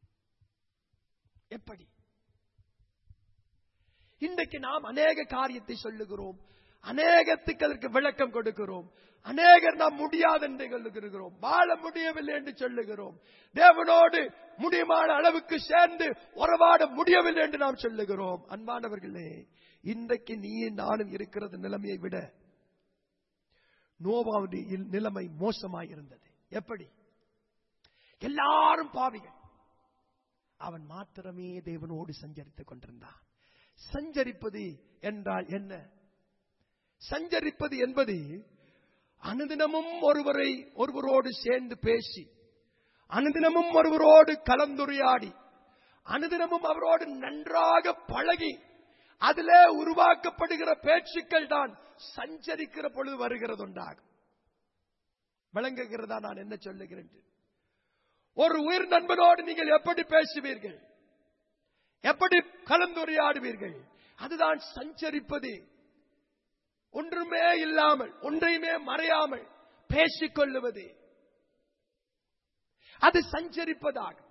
எப்படி இன்றைக்கு நாம் அநேக காரியத்தை சொல்லுகிறோம் அநேகத்துக்கு அதற்கு விளக்கம் கொடுக்கிறோம் அநேகர் நாம் முடியாது என்று சொல்லுகிறோம் வாழ முடியவில்லை என்று சொல்லுகிறோம் தேவனோடு முடியுமான அளவுக்கு சேர்ந்து உறவாட முடியவில்லை என்று நாம் சொல்லுகிறோம் அன்பானவர்களே இன்றைக்கு நீ நானும் இருக்கிறது நிலைமையை விட நோவாவுடைய இல்- நிலைமை மோசமாயிருந்தது எப்படி எல்லாரும் பாவிகள் அவன் மாத்திரமே தேவனோடு சஞ்சரித்துக் கொண்டிருந்தான் சஞ்சரிப்பது என்றால் என்ன சஞ்சரிப்பது என்பது அனுதினமும் ஒருவரை ஒருவரோடு சேர்ந்து பேசி அனுதினமும் ஒருவரோடு கலந்துரையாடி அனுதினமும் அவரோடு நன்றாக பழகி அதிலே உருவாக்கப்படுகிற பேச்சுக்கள் தான் சஞ்சரிக்கிற பொழுது வருகிறது உண்டாகும் விளங்குகிறதா நான் என்ன சொல்லுகிறேன் ஒரு உயிர் நண்பனோடு நீங்கள் எப்படி பேசுவீர்கள் எப்படி கலந்துரையாடுவீர்கள் அதுதான் சஞ்சரிப்பது ஒன்றுமே இல்லாமல் ஒன்றையுமே மறையாமல் பேசிக் கொள்ளுவது அது சஞ்சரிப்பதாகும்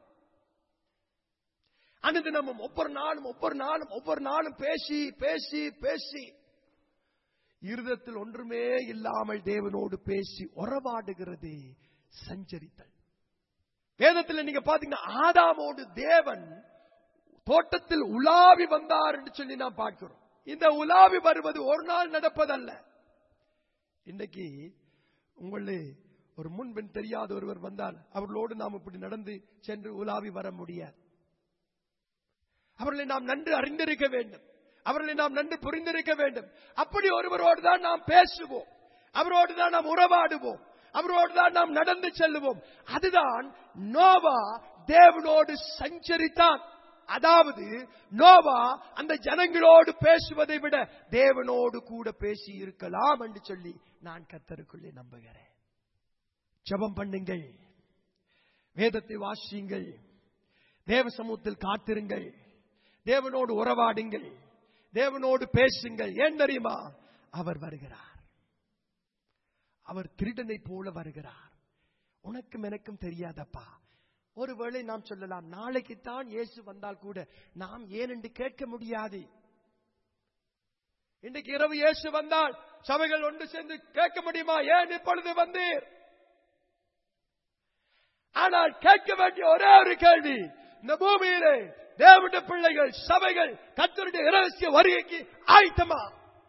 அனுதினமும் ஒவ்வொரு நாளும் ஒவ்வொரு நாளும் ஒவ்வொரு நாளும் பேசி பேசி பேசி இருதத்தில் ஒன்றுமே இல்லாமல் தேவனோடு பேசி உறவாடுகிறது சஞ்சரித்தல் வேதத்தில் நீங்க பாத்தீங்கன்னா ஆதாமோடு தேவன் தோட்டத்தில் உலாவி வந்தார் என்று சொல்லி நாம் பார்க்கிறோம் இந்த உலாவி வருவது ஒரு நாள் நடப்பதல்ல இன்னைக்கு உங்களே ஒரு முன்பின் தெரியாத ஒருவர் வந்தால் அவர்களோடு நாம் இப்படி நடந்து சென்று உலாவி வர முடியாது அவர்களை நாம் நன்கு அறிந்திருக்க வேண்டும் அவர்களை நாம் நன்கு புரிந்திருக்க வேண்டும் அப்படி ஒருவரோடு தான் நாம் பேசுவோம் அவரோடு தான் நாம் உறவாடுவோம் அவரோடு தான் நாம் நடந்து செல்லுவோம் அதுதான் நோவா தேவனோடு சஞ்சரித்தான் அதாவது நோவா அந்த ஜனங்களோடு பேசுவதை விட தேவனோடு கூட பேசி இருக்கலாம் என்று சொல்லி நான் கத்தருக்குள்ளே நம்புகிறேன் ஜெபம் பண்ணுங்கள் வேதத்தை வாசியுங்கள் தேவ சமூகத்தில் காத்திருங்கள் தேவனோடு உறவாடுங்கள் தேவனோடு பேசுங்கள் ஏன் தெரியுமா அவர் வருகிறார் அவர் திருடனை போல வருகிறார் உனக்கும் எனக்கும் தெரியாதப்பா ஒருவேளை நாம் சொல்லலாம் நாளைக்கு தான் இயேசு வந்தால் கூட நாம் ஏன் என்று கேட்க முடியாது இன்றைக்கு இரவு இயேசு வந்தால் சபைகள் ஒன்று சேர்ந்து கேட்க முடியுமா ஏன் இப்பொழுது வந்தீர் ஆனால் கேட்க வேண்டிய ஒரே ஒரு கேள்வி இந்த பூமியிலே தேவனுடைய பிள்ளைகள் சபைகள் கத்தருடைய இரகசிய வருகைக்கு ஆயத்தமா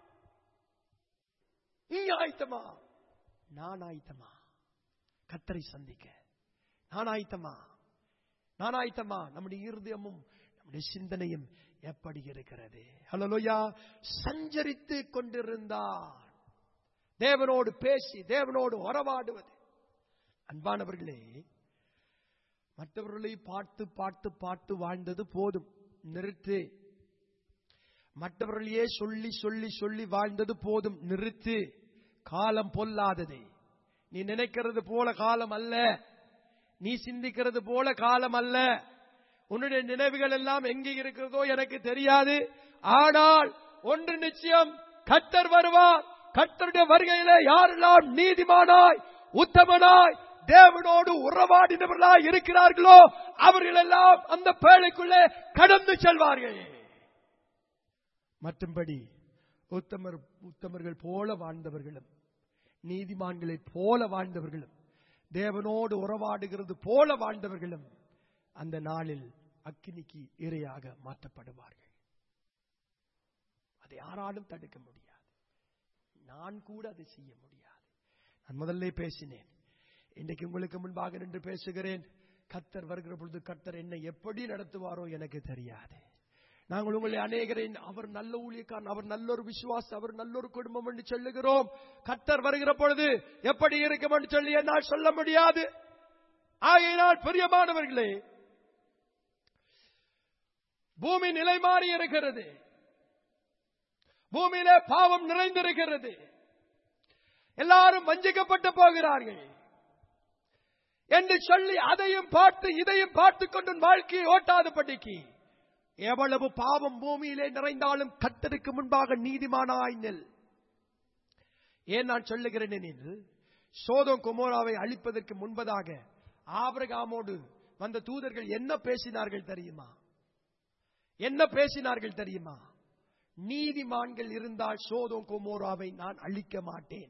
நீ ஆயத்தமா நான் ஆயத்தமா கத்தரை சந்திக்க நான் ஆயத்தமா நான் ஆயத்தமா நம்முடைய இருதயமும் நம்முடைய சிந்தனையும் எப்படி இருக்கிறது ஹலோயா சஞ்சரித்து கொண்டிருந்தார் தேவனோடு பேசி தேவனோடு உறவாடுவது அன்பானவர்களே மற்றவர்களை பார்த்து பார்த்து பார்த்து வாழ்ந்தது போதும் நிறுத்து மற்றவர்களையே சொல்லி சொல்லி சொல்லி வாழ்ந்தது போதும் நிறுத்து காலம் பொல்லாதது நீ நினைக்கிறது போல காலம் அல்ல நீ சிந்திக்கிறது போல காலம் அல்ல உன்னுடைய நினைவுகள் எல்லாம் எங்கே இருக்கிறதோ எனக்கு தெரியாது ஆனால் ஒன்று நிச்சயம் கத்தர் வருவார் கத்தருடைய வருகையில யாரெல்லாம் நீதிமானாய் உத்தமனாய் தேவனோடு உறவாடினவர்களாய் இருக்கிறார்களோ அவர்கள் எல்லாம் அந்த பேழைக்குள்ளே கடந்து செல்வார்கள் மற்றும்படி உத்தமர் உத்தமர்கள் போல வாழ்ந்தவர்களும் நீதிமான்களைப் போல வாழ்ந்தவர்களும் தேவனோடு உறவாடுகிறது போல வாழ்ந்தவர்களும் அந்த நாளில் அக்கினிக்கு இரையாக மாற்றப்படுவார்கள் அதை யாராலும் தடுக்க முடியாது நான் கூட அதை செய்ய முடியாது நான் முதல்ல பேசினேன் இன்றைக்கு உங்களுக்கு முன்பாக நின்று பேசுகிறேன் கத்தர் வருகிற பொழுது கத்தர் என்னை எப்படி நடத்துவாரோ எனக்கு தெரியாது நாங்கள் உங்களை அநேகரை அவர் நல்ல ஊழியக்காரன் அவர் நல்ல ஒரு விசுவாசம் அவர் நல்ல ஒரு குடும்பம் என்று சொல்லுகிறோம் கத்தர் வருகிற பொழுது எப்படி இருக்கும் என்று சொல்லி என்னால் சொல்ல முடியாது ஆகையினால் பிரியமானவர்களே பூமி நிலை மாறி இருக்கிறது பூமியிலே பாவம் நிறைந்திருக்கிறது எல்லாரும் வஞ்சிக்கப்பட்டு போகிறார்கள் என்று சொல்லி அதையும் பார்த்து இதையும் பார்த்து கொண்டு வாழ்க்கையை ஓட்டாதபடிக்கு எவ்வளவு பாவம் பூமியிலே நிறைந்தாலும் கத்தருக்கு முன்பாக நீதிமானாய் நெல் ஏன் நான் சொல்லுகிறேன் எனில் சோதம் குமோராவை அழிப்பதற்கு முன்பதாக ஆபிரகாமோடு வந்த தூதர்கள் என்ன பேசினார்கள் தெரியுமா என்ன பேசினார்கள் தெரியுமா நீதிமான்கள் இருந்தால் சோதம் குமோராவை நான் அழிக்க மாட்டேன்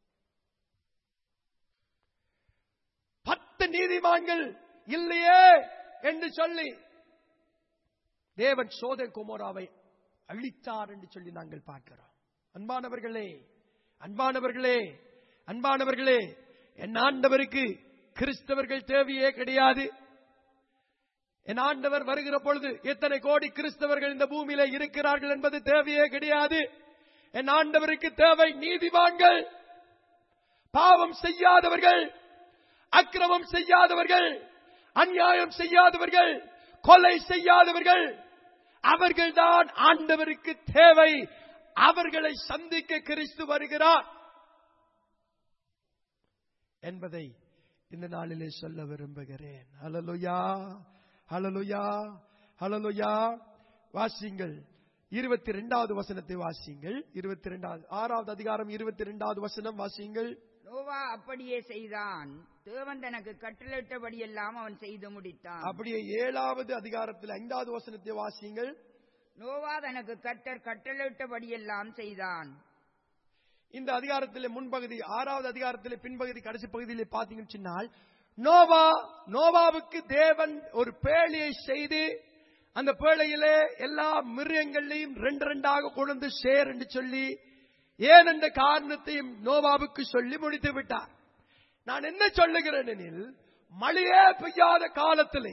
பத்து நீதிமான்கள் இல்லையே என்று சொல்லி தேவன் சோதன் குமோராவை அழித்தார் என்று சொல்லி நாங்கள் பார்க்கிறோம் அன்பானவர்களே அன்பானவர்களே அன்பானவர்களே என் ஆண்டவருக்கு கிறிஸ்தவர்கள் தேவையே கிடையாது என் ஆண்டவர் வருகிற பொழுது எத்தனை கோடி கிறிஸ்தவர்கள் இந்த பூமியில இருக்கிறார்கள் என்பது தேவையே கிடையாது என் ஆண்டவருக்கு தேவை நீதிவான்கள் பாவம் செய்யாதவர்கள் அக்கிரமம் செய்யாதவர்கள் அநியாயம் செய்யாதவர்கள் கொலை செய்யாதவர்கள் அவர்கள்தான் ஆண்டவருக்கு தேவை அவர்களை சந்திக்க கிறிஸ்து வருகிறார் என்பதை இந்த நாளிலே சொல்ல விரும்புகிறேன் ஹalleluya ஹalleluya ஹalleluya வாசிங்கள் இருபத்தி ரெண்டாவது வசனத்தை வாசிங்கள் இருபத்தி ரெண்டாவது ஆறாவது அதிகாரம் இருபத்தி ரெண்டாவது வசனம் வாசிங்கள் நோவா அப்படியே செய்தான் தேவன் தனக்கு கட்டளையிட்டபடியெல்லாம் அவன் செய்து முடித்தான் அப்படியே ஏழாவது அதிகாரத்தில் ஐந்தாவது வசனத்தை வாசிங்கள் நோவா தனக்கு கட்டர் கட்டளையிட்டபடியெல்லாம் செய்தான் இந்த அதிகாரத்திலே முன்பகுதி ஆறாவது அதிகாரத்திலே பின்பகுதி கடைசி பகுதியிலே பார்த்தீங்கன்னு சொன்னால் நோவா நோவாவுக்கு தேவன் ஒரு பேழையை செய்து அந்த பேழையிலே எல்லா மிருகங்களையும் ரெண்டு ரெண்டாக கொண்டு சேர் என்று சொல்லி ஏன் என்ற காரணத்தையும் நோவாவுக்கு சொல்லி முடித்து விட்டார் நான் என்ன சொல்லுகிறேன் எனில் மழையே பெய்யாத காலத்திலே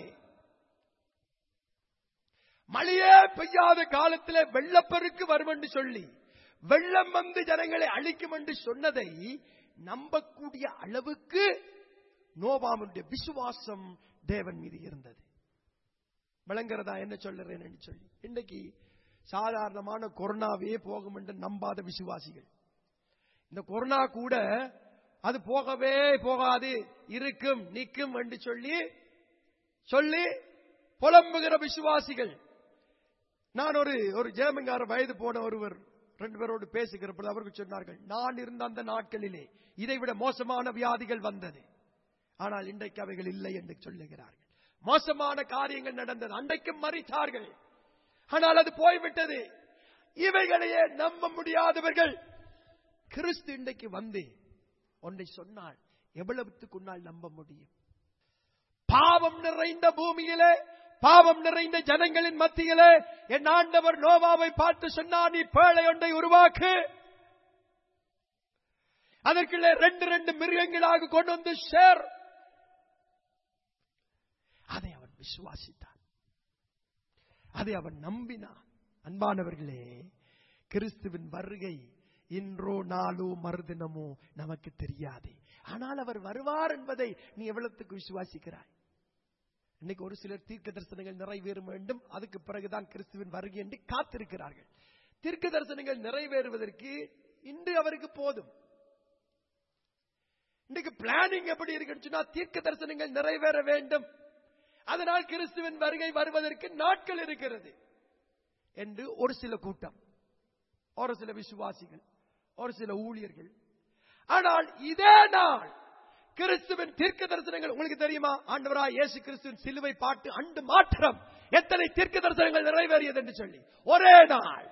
மழையே பெய்யாத காலத்திலே வெள்ளப்பெருக்கு வரும் என்று சொல்லி வெள்ளம் வந்து ஜனங்களை அழிக்கும் என்று சொன்னதை நம்பக்கூடிய அளவுக்கு நோவாமுடைய விசுவாசம் தேவன் மீது இருந்தது விளங்குறதா என்ன சொல்லுறேன் என்று சொல்லி இன்னைக்கு சாதாரணமான கொரோனாவே போகும் என்று நம்பாத விசுவாசிகள் இந்த கொரோனா கூட அது போகவே போகாது இருக்கும் நிற்கும் என்று சொல்லி சொல்லி புலம்புகிற விசுவாசிகள் நான் ஒரு ஒரு ஜேமங்கார வயது போன ஒருவர் ரெண்டு பேரோடு பேசுகிற பொழுது அவர்கள் சொன்னார்கள் நான் இருந்த அந்த நாட்களிலே இதைவிட மோசமான வியாதிகள் வந்தது ஆனால் இன்றைக்கு அவைகள் இல்லை என்று சொல்லுகிறார்கள் மோசமான காரியங்கள் நடந்தது அன்றைக்கும் மறித்தார்கள் ஆனால் அது போய்விட்டது இவைகளையே நம்ப முடியாதவர்கள் கிறிஸ்து இன்றைக்கு வந்து ஒன்றை சொன்னால் எவ்வளவுத்துக்குன்னால் நம்ப முடியும் பாவம் நிறைந்த பூமியிலே பாவம் நிறைந்த ஜனங்களின் மத்தியிலே என் ஆண்டவர் நோவாவை பார்த்து சொன்னார் நீ பேழை ஒன்றை உருவாக்கு அதற்குள்ளே ரெண்டு ரெண்டு மிருகங்களாக கொண்டு வந்து சேர் அதை அவன் விசுவாசித்தான் அதை அவன் நம்பினான் அன்பானவர்களே கிறிஸ்துவின் வருகை இன்றோ நாளோ மறுதினமோ நமக்கு தெரியாது ஆனால் அவர் வருவார் என்பதை நீ எவ்வளவுக்கு விசுவாசிக்கிறாய் இன்னைக்கு ஒரு சிலர் தீர்க்க தரிசனங்கள் நிறைவேறும் வேண்டும் அதுக்கு பிறகுதான் கிறிஸ்துவின் வருகை என்று காத்திருக்கிறார்கள் தீர்க்க தரிசனங்கள் நிறைவேறுவதற்கு இன்று அவருக்கு போதும் இன்னைக்கு பிளானிங் எப்படி இருக்குன்னு சொன்னா தீர்க்க தரிசனங்கள் நிறைவேற வேண்டும் அதனால் கிறிஸ்துவின் வருகை வருவதற்கு நாட்கள் இருக்கிறது என்று ஒரு சில கூட்டம் ஒரு சில விசுவாசிகள் ஒரு சில ஊழியர்கள் ஆனால் இதே நாள் கிறிஸ்துவின் தீர்க்க தரிசனங்கள் உங்களுக்கு தெரியுமா ஆண்டவரா இயேசு கிறிஸ்துவின் சிலுவை பாட்டு அண்டு மாற்றம் எத்தனை தீர்க்க தரிசனங்கள் நிறைவேறியது என்று சொல்லி ஒரே நாள்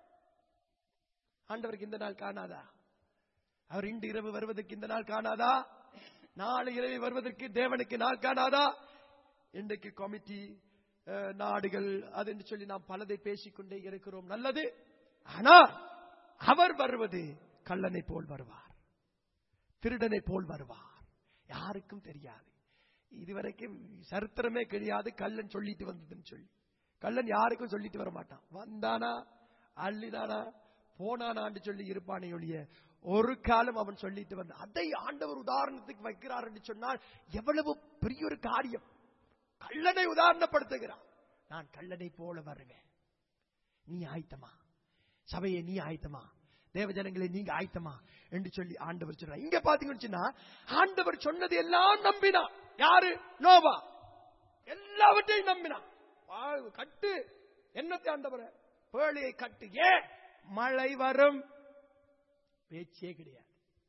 ஆண்டவருக்கு இந்த நாள் காணாதா அவர் இன்று இரவு வருவதற்கு இந்த நாள் காணாதா நாளை இரவு வருவதற்கு தேவனுக்கு நாள் காணாதா இன்றைக்கு கமிட்டி அஹ், நாடுகள் அது என்று சொல்லி நாம் பலதை பேசிக்கொண்டே இருக்கிறோம் நல்லது ஆனால் அவர் வருவது கள்ளனை போல் வருவார் திருடனை போல் வருவார் யாருக்கும் தெரியாது இதுவரைக்கும் சரித்திரமே கிடையாது கள்ளன் சொல்லிட்டு வந்ததுன்னு சொல்லி கள்ளன் யாருக்கும் சொல்லிட்டு வர மாட்டான் வந்தானா அள்ளினானா போனானான்னு சொல்லி இருப்பானே ஒழிய ஒரு காலம் அவன் சொல்லிட்டு வந்த அதை ஆண்டவர் உதாரணத்துக்கு வைக்கிறார் என்று சொன்னால் எவ்வளவு பெரிய ஒரு காரியம் கள்ளனை உதாரணப்படுத்துகிறான் நான் கள்ளனை போல வருவேன் நீ ஆயத்தமா சபையை நீ ஆயத்தமா தேவ ஜனங்களை நீங்க ஆயத்தமா என்று சொல்லி ஆண்டவர் சொல்றார் இங்க பாத்தீங்கன்னு சொன்னா, ஆண்டவர் சொன்னது எல்லாம் நம்பினான் யாரு நோவா எல்லாவற்றையும் நம்பினான் வா- கட்டு என்னத்தை ஆண்டவர பேழையை கட்டு ஏன் மழை வரும் பேச்சே கிடையாது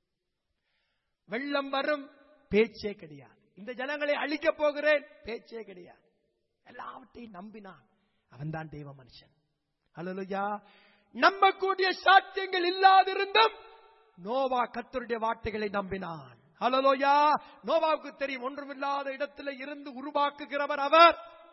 வெள்ளம் வரும் பேச்சே கிடையாது இந்த ஜனங்களை அழிக்கப் போகிறேன் பேச்சே கிடையாது எல்லாவற்றையும் நம்பினான் அவன்தான் தெய்வ மனுஷன் அல்லா நம்பக்கூடிய சாத்தியங்கள் இல்லாதிருந்தும் நோவா கத்தருடைய வார்த்தைகளை நம்பினான் ஹலலோயா நோவாவுக்கு தெரியும் ஒன்றுமில்லாத இடத்துல இருந்து உருவாக்குகிறவர் அவர்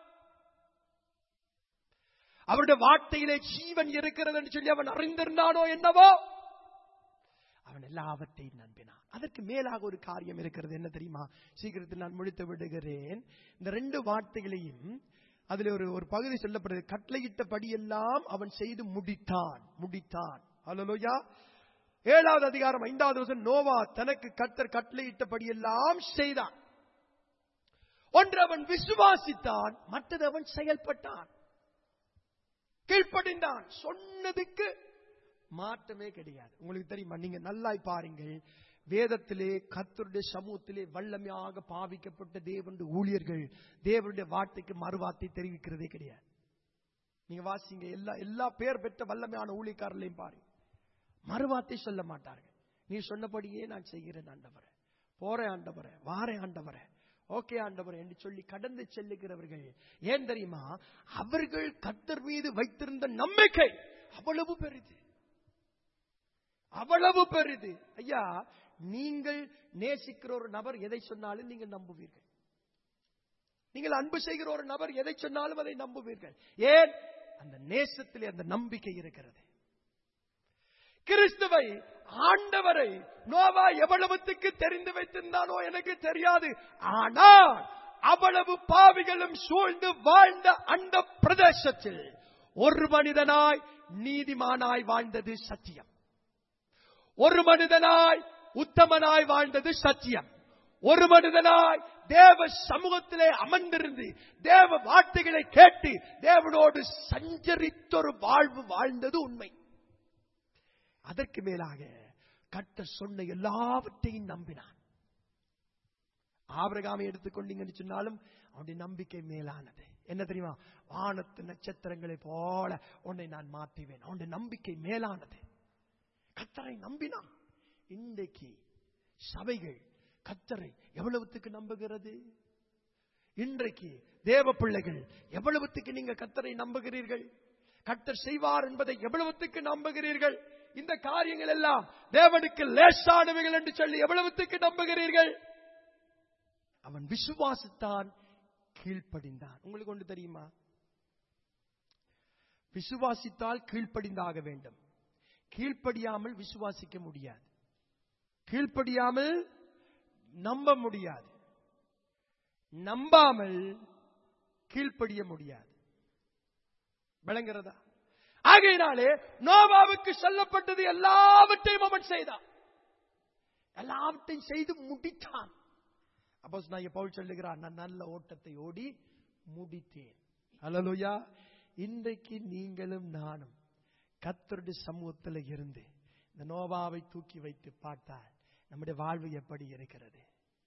அவருடைய வார்த்தையிலே ஜீவன் இருக்கிறது என்று சொல்லி அவன் அறிந்திருந்தானோ என்னவோ அவன் எல்லாவற்றையும் நம்பினான் அதற்கு மேலாக ஒரு காரியம் இருக்கிறது என்ன தெரியுமா சீக்கிரத்தில் நான் முடித்து விடுகிறேன் இந்த ரெண்டு வார்த்தைகளையும் அதில் ஒரு ஒரு பகுதி சொல்லப்படுது கட்டளையிட்டபடியெல்லாம் அவன் செய்து முடித்தான் முடித்தான் அல்லலோயா ஏழாவது அதிகாரம் ஐந்தாவது வருஷம் நோவா தனக்கு கத்தர் கட்டளையிட்டபடியெல்லாம் செய்தான் ஒன்று அவன் விசுவாசித்தான் மற்றது அவன் செயல்பட்டான் கீழ்ப்படிந்தான் சொன்னதுக்கு மாற்றமே கிடையாது உங்களுக்கு தெரியுமா நீங்க நல்லாய் பாருங்கள் வேதத்திலே கர்த்தருடைய சமூகத்திலே வல்லமையாக பாவிக்கப்பட்ட தேவனுடைய ஊழியர்கள் தேவனுடைய வார்த்தைக்கு மறுவார்த்தை தெரிவிக்கிறதே கிடையாது நீங்க வாசிங்க எல்லா எல்லா பேர் பெற்ற வல்லமையான ஊழியக்காரர்களையும் பாருங்க மறுவார்த்தை சொல்ல மாட்டார்கள் நீ சொன்னபடியே நான் செய்கிறேன் ஆண்டவரே போறேன் ஆண்டவரே வாரேன் ஆண்டவரே ஓகே ஆண்டவரே என்று சொல்லி கடந்து செல்லுகிறவர்கள் ஏன் தெரியுமா அவர்கள் கர்த்தர் மீது வைத்திருந்த நம்பிக்கை அவ்வளவு பெரிது அவ்வளவு பெரிது ஐயா நீங்கள் நேசிக்கிற ஒரு நபர் எதை சொன்னாலும் நீங்கள் நம்புவீர்கள் நீங்கள் அன்பு செய்கிற ஒரு நபர் எதை சொன்னாலும் அதை நம்புவீர்கள் ஏன் அந்த நேசத்திலே அந்த நம்பிக்கை இருக்கிறது கிறிஸ்துவை ஆண்டவரை நோவா எவ்வளவுத்துக்கு தெரிந்து வைத்திருந்தானோ எனக்கு தெரியாது ஆனால் அவ்வளவு பாவிகளும் சூழ்ந்து வாழ்ந்த அந்த பிரதேசத்தில் ஒரு மனிதனாய் நீதிமானாய் வாழ்ந்தது சத்தியம் ஒரு மனிதனாய் உத்தமனாய் வாழ்ந்தது சத்தியம் ஒரு மனிதனாய் தேவ சமூகத்திலே அமர்ந்திருந்து தேவ வார்த்தைகளை கேட்டு தேவனோடு சஞ்சரித்தொரு வாழ்வு வாழ்ந்தது உண்மை அதற்கு மேலாக கட்ட சொன்ன எல்லாவற்றையும் நம்பினான் ஆபிரகாமை எடுத்துக்கொண்டீங்கன்னு சொன்னாலும் அவனுடைய நம்பிக்கை மேலானது என்ன தெரியுமா வானத்து நட்சத்திரங்களை போல உன்னை நான் மாற்றுவேன் அவனுடைய நம்பிக்கை மேலானது கத்தரை நம்பினான் இன்றைக்கு சபைகள் கத்தரை எவ்வளவுத்துக்கு நம்புகிறது இன்றைக்கு தேவ பிள்ளைகள் எவ்வளவுத்துக்கு நீங்க கத்தரை நம்புகிறீர்கள் கத்தர் செய்வார் என்பதை எவ்வளவுத்துக்கு நம்புகிறீர்கள் இந்த காரியங்கள் எல்லாம் தேவனுக்கு லேசானவைகள் என்று சொல்லி எவ்வளவுத்துக்கு நம்புகிறீர்கள் அவன் விசுவாசித்தான் கீழ்ப்படிந்தான் உங்களுக்கு ஒன்று தெரியுமா விசுவாசித்தால் கீழ்ப்படிந்தாக வேண்டும் கீழ்ப்படியாமல் விசுவாசிக்க முடியாது கீழ்ப்படியாமல் நம்ப முடியாது நம்பாமல் கீழ்ப்படிய முடியாது விளங்குறதா ஆகையினாலே நோவாவுக்கு சொல்லப்பட்டது எல்லாவற்றையும் அவன் செய்தான் எல்லாவற்றையும் செய்து முடித்தான் அப்போ நான் பவுல் சொல்லுகிறான் நான் நல்ல ஓட்டத்தை ஓடி முடித்தேன் அல்லலுயா இன்றைக்கு நீங்களும் நானும் கத்தருடைய சமூகத்தில் இருந்து இந்த நோவாவை தூக்கி வைத்து பார்த்தால் நம்முடைய வாழ்வு எப்படி இருக்கிறது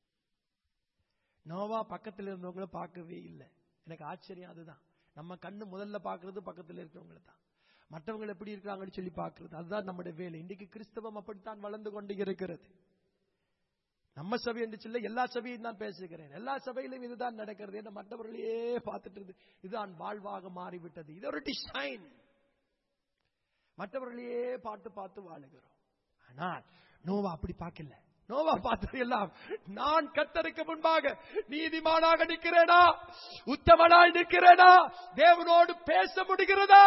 நோவா பக்கத்தில் இருந்தவங்கள பார்க்கவே இல்லை எனக்கு ஆச்சரியம் அதுதான் நம்ம கண்ணு முதல்ல பார்க்கறது பக்கத்தில் இருக்கிறவங்களை தான் மற்றவங்க எப்படி இருக்கிறாங்கன்னு சொல்லி பார்க்கிறது அதுதான் நம்முடைய வேலை இன்றைக்கு கிறிஸ்தவம் அப்படித்தான் வளர்ந்து கொண்டு இருக்கிறது நம்ம சபை என்று சொல்ல எல்லா சபையும் தான் பேசுகிறேன் எல்லா சபையிலும் இதுதான் நடக்கிறது என்ன மற்றவர்களையே பார்த்துட்டு இருந்து இதுதான் வாழ்வாக மாறிவிட்டது இது ஒரு டிசைன் மற்றவர்களையே பார்த்து பார்த்து வாழுகிறோம் ஆனால் நோவா அப்படி பார்க்கல நோவா பார்த்தது எல்லாம் நான் கத்தருக்கு முன்பாக நீதிமானாக நிற்கிறேனா உத்தமனாய் நிற்கிறேனா தேவனோடு பேச முடிகிறதா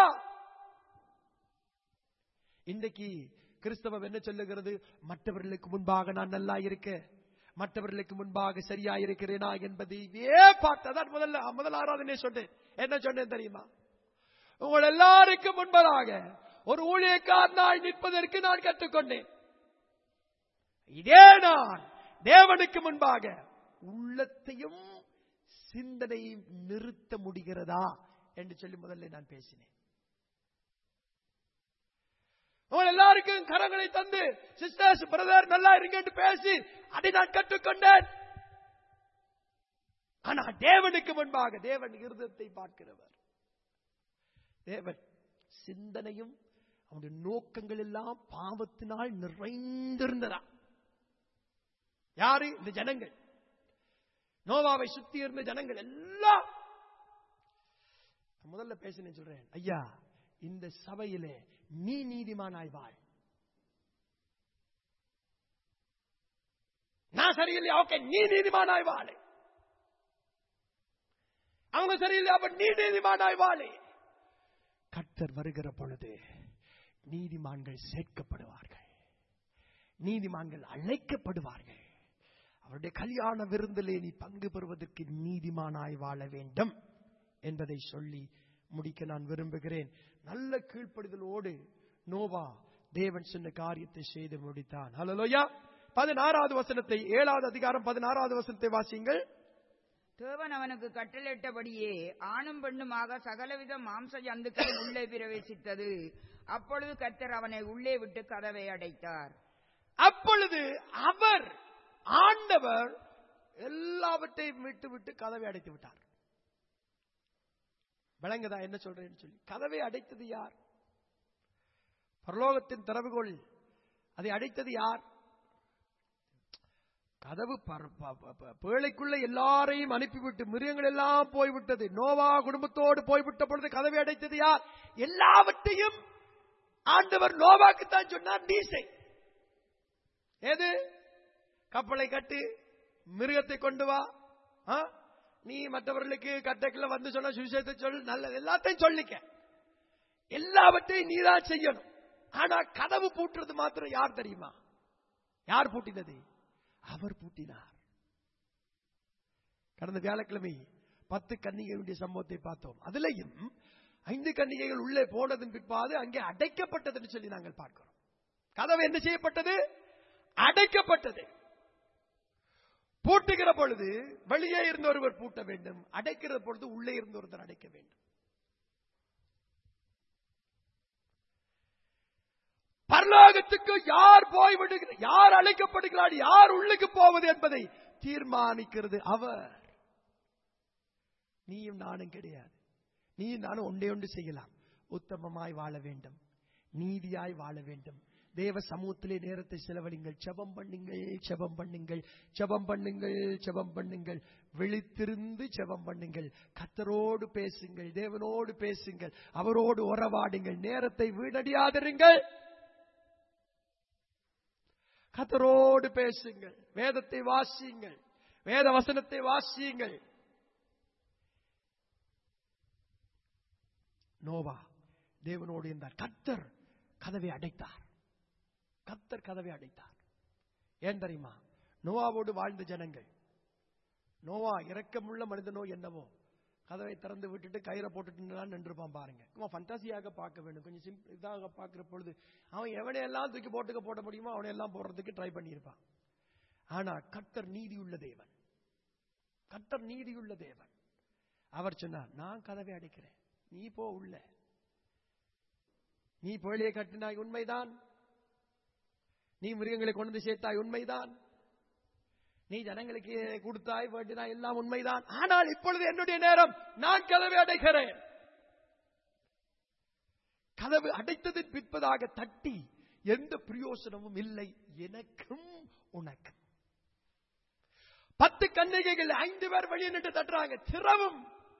இன்றைக்கு கிறிஸ்தவம் என்ன சொல்லுகிறது மற்றவர்களுக்கு முன்பாக நான் நல்லா இருக்கேன் மற்றவர்களுக்கு முன்பாக சரியா இருக்கிறேனா என்பதையே பார்த்ததான் முதல்ல முதல் ஆராதனை சொன்னேன் என்ன சொன்னேன் தெரியுமா உங்கள் எல்லாருக்கும் முன்பதாக ஒரு ஊழியக்காரனாய் நிற்பதற்கு நான் கற்றுக்கொண்டேன் இதே நான் தேவனுக்கு முன்பாக உள்ளத்தையும் சிந்தனையும் நிறுத்த முடிகிறதா என்று சொல்லி முதல்ல நான் பேசினேன் உங்கள் எல்லாருக்கும் கரங்களை தந்து சிஸ்டர்ஸ் பிரதர் நல்லா இருங்க என்று பேசி அதை நான் கற்றுக்கொண்டேன் ஆனா தேவனுக்கு முன்பாக தேவன் இருதத்தை பார்க்கிறவர் தேவன் சிந்தனையும் அவனுடைய நோக்கங்கள் எல்லாம் பாவத்தினால் நிறைந்திருந்ததா யாரு இந்த ஜனங்கள் நோவாவை சுத்தி இருந்த ஜனங்கள் எல்லாம் முதல்ல பேசினேன் சொல்றேன் ஐயா இந்த சபையிலே நீ நீதிமானாய் வாழ் நான் சரியில்லையா ஓகே நீ நீதிமானாய் வாழு அவங்க சரியில்லையா அப்ப நீ நீதிமானாய் வாழு கர்த்தர் வருகிற பொழுது நீதிமான்கள் சேர்க்கப்படுவார்கள் நீதிமான்கள் அழைக்கப்படுவார்கள் அவருடைய கல்யாண விருந்திலே நீ பங்கு பெறுவதற்கு நீதிமானாய் வாழ வேண்டும் என்பதை சொல்லி முடிக்க நான் விரும்புகிறேன் நல்ல கீழ்ப்படிதலோடு நோவா தேவன் சொன்ன காரியத்தை செய்து முடித்தான் ஹலோயா பதினாறாவது வசனத்தை ஏழாவது அதிகாரம் பதினாறாவது வசனத்தை வாசியுங்கள் தேவன் அவனுக்கு கட்டளையிட்டபடியே ஆணும் பெண்ணுமாக சகலவித மாம்ச ஜந்துக்கள் உள்ளே பிரவேசித்தது அப்பொழுது கர்த்தர் அவனை உள்ளே விட்டு கதவை அடைத்தார் அப்ப அப்பொழுது அவர் ஆண்டவர் எல்லாவற்றையும் விட்டு விட்டு கதவை அடைத்து விட்டார் விளங்குதா என்ன சொல்றேன்னு சொல்லி கதவை அடைத்தது யார் பரலோகத்தின் திறவுகோல் அதை அடைத்தது யார் கதவு பர- ப- ப- ப- பேழைக்குள்ள எல்லாரையும் அனுப்பிவிட்டு மிருகங்கள் எல்லாம் போய்விட்டது நோவா குடும்பத்தோடு போய்விட்ட பொழுது கதவை அடைத்தது யார் எல்லாவற்றையும் ஆண்டவர் நோவாக்கு தான் சொன்னார் நீ செய் எது கப்பலை கட்டு மிருகத்தை கொண்டு வா ஆ? நீ மற்றவர்களுக்கு கட்டக்குள்ள வந்து சொன்ன சுவிசேஷத்தை சொல் நல்லது எல்லாத்தையும் சொல்லிக்க எல்லாவற்றையும் நீதான் செய்யணும் ஆனா கதவு பூட்டுறது மாத்திரம் யார் தெரியுமா யார் பூட்டினது அவர் பூட்டினார் கடந்த வியாழக்கிழமை பத்து கன்னிகைகளுடைய சம்பவத்தை பார்த்தோம் அதுலயும் ஐந்து கன்னிகைகள் உள்ளே போனதன் பிற்பாடு அங்கே அடைக்கப்பட்டதுன்னு சொல்லி நாங்கள் பார்க்கிறோம் கதவு என்ன செய்யப்பட்டது அடைக்கப்பட்டது பூட்டுகிற பொழுது வெளியே இருந்து ஒருவர் பூட்ட வேண்டும் அடைக்கிற பொழுது உள்ளே இருந்து ஒருத்தர் அடைக்க வேண்டும் பரலோகத்துக்கு யார் போய் விடுகிற யார் அழைக்கப்படுகிறார் யார் உள்ளுக்கு போவது என்பதை தீர்மானிக்கிறது அவர் நீயும் நானும் கிடையாது நீயும் நானும் ஒன்றே ஒன்று செய்யலாம் உத்தமமாய் வாழ வேண்டும் நீதியாய் வாழ வேண்டும் தேவ சமூகத்திலே நேரத்தை செலவழிங்கள் செபம் பண்ணுங்கள் செபம் பண்ணுங்கள் செபம் பண்ணுங்கள் செபம் பண்ணுங்கள் விழித்திருந்து செபம் பண்ணுங்கள் கத்தரோடு பேசுங்கள் தேவனோடு பேசுங்கள் அவரோடு உறவாடுங்கள் நேரத்தை வீணடியாதிருங்கள் கத்தரோடு பேசுங்கள் வேதத்தை வாசியுங்கள் வேத வசனத்தை வாசியுங்கள் நோவா தேவனோடு இருந்தார் கத்தர் கதவை அடைத்தார் கத்தர் கதவை அடைத்தார் ஏன் தெரியுமா நோவாவோடு வாழ்ந்த ஜனங்கள் நோவா இரக்கமுள்ள மனிதனோ என்னவோ கதவை திறந்து விட்டுட்டு கயிறை போட்டுட்டு நின்றுப்பான் பாருங்க சும்மா ஃபண்டாசியாக பார்க்க வேண்டும் கொஞ்சம் சிம்பிள் இதாக பார்க்கிற பொழுது அவன் எவனை எல்லாம் தூக்கி போட்டுக்க போட முடியுமோ அவனை எல்லாம் போடுறதுக்கு ட்ரை பண்ணியிருப்பான் ஆனா கர்த்தர் நீதியுள்ள தேவன் கர்த்தர் நீதியுள்ள தேவன் அவர் சொன்னார் நான் கதவை அடைக்கிறேன் நீ போ உள்ள நீ பேழையை கட்டினாய் உண்மைதான் நீ மிருகங்களை கொண்டு வந்து சேர்த்தாய் உண்மைதான் நீ ஜனங்களுக்கு கொடுத்தாய் வேண்டினாய் எல்லாம் உண்மைதான் ஆனால் இப்பொழுது என்னுடைய நேரம் நான் கதவை அடைக்கிறேன் கதவு அடைத்ததின் பிற்பதாக தட்டி எந்த பிரயோசனமும் இல்லை எனக்கும் உனக்கும் பத்து கன்னிகைகள் ஐந்து பேர் வெளியே நின்று தட்டுறாங்க திறவும்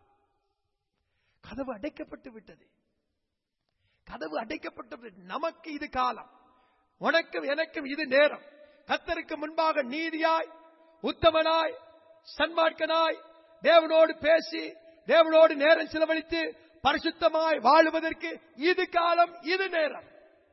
கதவு அடைக்கப்பட்டு விட்டது கதவு அடைக்கப்பட்டு விட்டது. நமக்கு இது காலம் உனக்கும் எனக்கும் இது நேரம் கத்தருக்கு முன்பாக நீதியாய் உத்தமனாய் சன்மார்க்கனாய் தேவனோடு பேசி தேவனோடு நேரம் செலவழித்து பரிசுத்தமாய் வாழுவதற்கு இது காலம் இது நேரம்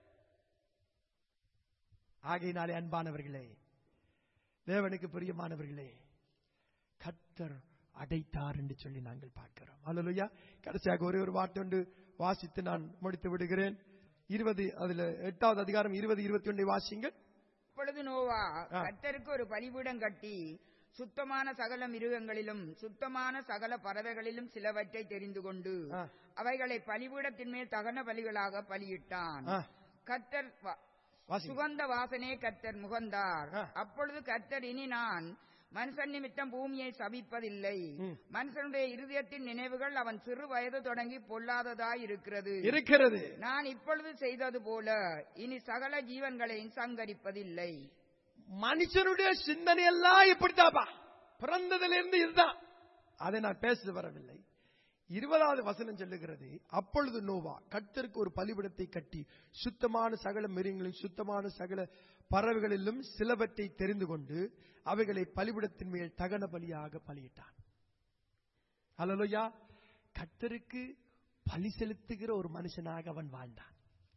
ஆகையினாலே அன்பானவர்களே தேவனுக்கு பிரியமானவர்களே கத்தர் அடைத்தார் என்று சொல்லி நாங்கள் பார்க்கிறோம் அல்லலுயா கடைசியாக ஒரே ஒரு வார்த்தை ஒன்று வாசித்து நான் முடித்து விடுகிறேன் இருபது அதுல எட்டாவது அதிகாரம் இருபது இருபத்தி ஒன்றை வாசிங்கள் அப்பொழுது நோவா ஆ. கர்த்தருக்கு ஒரு பலிபீடம் கட்டி சுத்தமான சகல மிருகங்களிலும் சுத்தமான சகல பறவைகளிலும் சிலவற்றை தெரிந்து கொண்டு ஆ. அவைகளை பலிபீடத்தின் மேல் தகன பலிகளாக பலியிட்டான் ஆ. கர்த்தர் வா- வாசிங்க சுகந்த வாசனே கர்த்தர் முகந்தார் ஆ. அப்பொழுது கர்த்தர் இனி நான் மனுஷன் நிமித்தம் பூமியை சபிப்பதில்லை ம். மனுஷனுடைய இருதயத்தின் நினைவுகள் அவன் சிறு வயது தொடங்கி பொல்லாததாய் இருக்கிறது இருக்கிறது நான் இப்பொழுது செய்தது போல இனி சகல ஜீவன்களையும் சங்கரிப்பதில்லை மனுஷனுடைய சிந்தனை எல்லாம் இப்படித்தாப்பா பிறந்ததிலிருந்து இதுதான் அதை நான் பேச வரவில்லை இருபதாவது வசனம் சொல்லுகிறது அப்பொழுது நோவா கர்த்தருக்கு ஒரு பலிபிடத்தை கட்டி சுத்தமான சகல மிருகங்களிலும் சுத்தமான சகல பறவைகளிலும் சிலவற்றை தெரிந்து கொண்டு அவைகளை பலிபிடத்தின் மேல் தகன பலியாக பலியிட்டான் அல்லலுயா கர்த்தருக்கு பலி செலுத்துகிற ஒரு மனுஷனாக அவன் வாழ்ந்தான்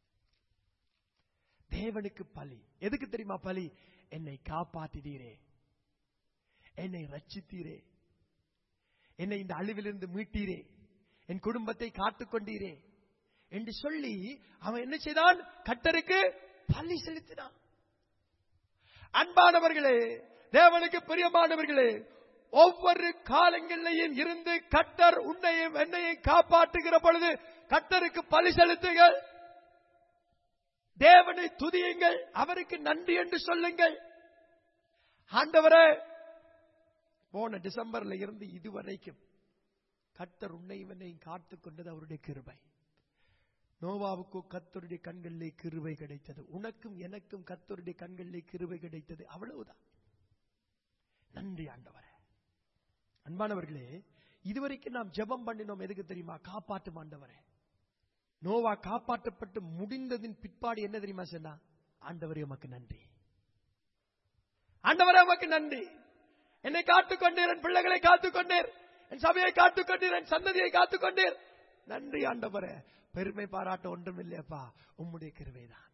தேவனுக்கு பலி எதுக்கு தெரியுமா பலி என்னை காப்பாற்றினீரே என்னை ரட்சித்தீரே என்னை இந்த அழிவிலிருந்து மீட்டீரே என் குடும்பத்தை காத்துக்கொண்டீரே என்று சொல்லி அவன் என்ன செய்தான் கட்டருக்கு பலி செலுத்தினான் அன்பானவர்களே தேவனுக்கு பிரியமானவர்களே ஒவ்வொரு காலங்களிலையும் இருந்து கட்டர் உன்னையும் என்னையும் காப்பாற்றுகிற பொழுது கட்டருக்கு பலி செலுத்துங்கள் தேவனை துதியுங்கள் அவருக்கு நன்றி என்று சொல்லுங்கள் ஆண்டவரே போன டிசம்பர்ல இருந்து இதுவரைக்கும் கர்த்தர் உன்னை இவனையும் காத்துக் கொண்டது அவருடைய கிருபை நோவாவுக்கோ கத்தருடைய கண்களிலே கிருபை கிடைத்தது உனக்கும் எனக்கும் கத்தருடைய கண்களிலே கிருபை கிடைத்தது அவ்வளவுதான் நன்றி ஆண்டவரே அன்பானவர்களே இதுவரைக்கும் நாம் ஜெபம் பண்ணினோம் எதுக்கு தெரியுமா காப்பாற்றும் ஆண்டவரே நோவா காப்பாற்றப்பட்டு முடிந்ததின் பிற்பாடு என்ன தெரியுமா சொன்னா ஆண்டவரே உமக்கு நன்றி ஆண்டவரே உமக்கு நன்றி என்னை காத்துக் கொண்டீர் என் பிள்ளைகளை காத்துக் கொண்டீர் என் சபையை காத்துக் கொண்டீர் என் சந்ததியை காத்துக் கொண்டீர் நன்றி ஆண்டவரே பெருமை பாராட்ட ஒன்றும் இல்லையப்பா உம்முடைய கிருவைதான்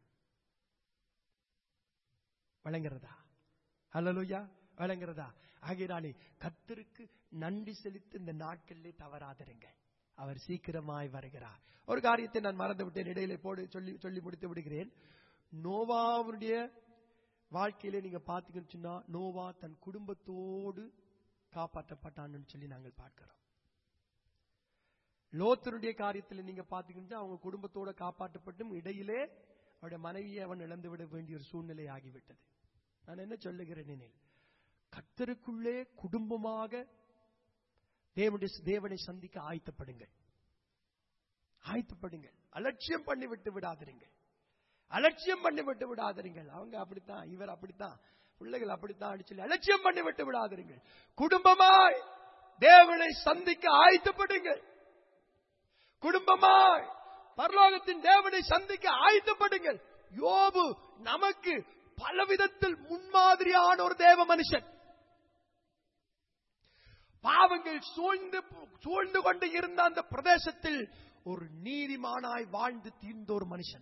வழங்குறதா அல்லலுயா வழங்குறதா ஆகியனாலே கத்திற்கு நன்றி செலுத்தி இந்த நாட்களிலே தவறாதிருங்க அவர் சீக்கிரமாய் வருகிறார் ஒரு காரியத்தை நான் மறந்து விட்டேன் இடையிலே போடு சொல்லி சொல்லி முடித்து விடுகிறேன் நோவாவுடைய வாழ்க்கையிலே நீங்க பாத்தீங்கன்னு சொன்னா நோவா தன் குடும்பத்தோடு காப்பாற்றப்பட்டான்னு சொல்லி நாங்கள் பார்க்கிறோம் லோத்தருடைய காரியத்தில் நீங்க பாத்தீங்கன்னா அவங்க குடும்பத்தோட காப்பாற்றப்பட்டும் இடையிலே அவருடைய மனைவியை அவன் இழந்து விட வேண்டிய ஒரு சூழ்நிலை ஆகிவிட்டது நான் என்ன சொல்லுகிறேன் எனில் கத்தருக்குள்ளே குடும்பமாக தேவனுடைய தேவனை சந்திக்க ஆயத்தப்படுங்கள் ஆயத்தப்படுங்கள் அலட்சியம் பண்ணி விட்டு விடாதிருங்கள் அலட்சியம் பண்ணி விட்டு விடாதிருங்கள் அவங்க அப்படித்தான் இவர் அப்படித்தான் பிள்ளைகள் அப்படித்தான் சொல்லி அலட்சியம் பண்ணி விட்டு விடாதிருங்கள் குடும்பமாய் தேவனை சந்திக்க ஆயத்தப்படுங்கள் குடும்பமாய் பரலோகத்தின் தேவனை சந்திக்க ஆயத்தப்படுங்கள் யோபு நமக்கு பலவிதத்தில் முன்மாதிரியான ஒரு தேவ மனுஷன் பாவங்கள் சூழ்ந்து சூழ்ந்து கொண்டு இருந்த அந்த பிரதேசத்தில் ஒரு நீதிமானாய் வாழ்ந்து தீர்ந்த ஒரு மனுஷன்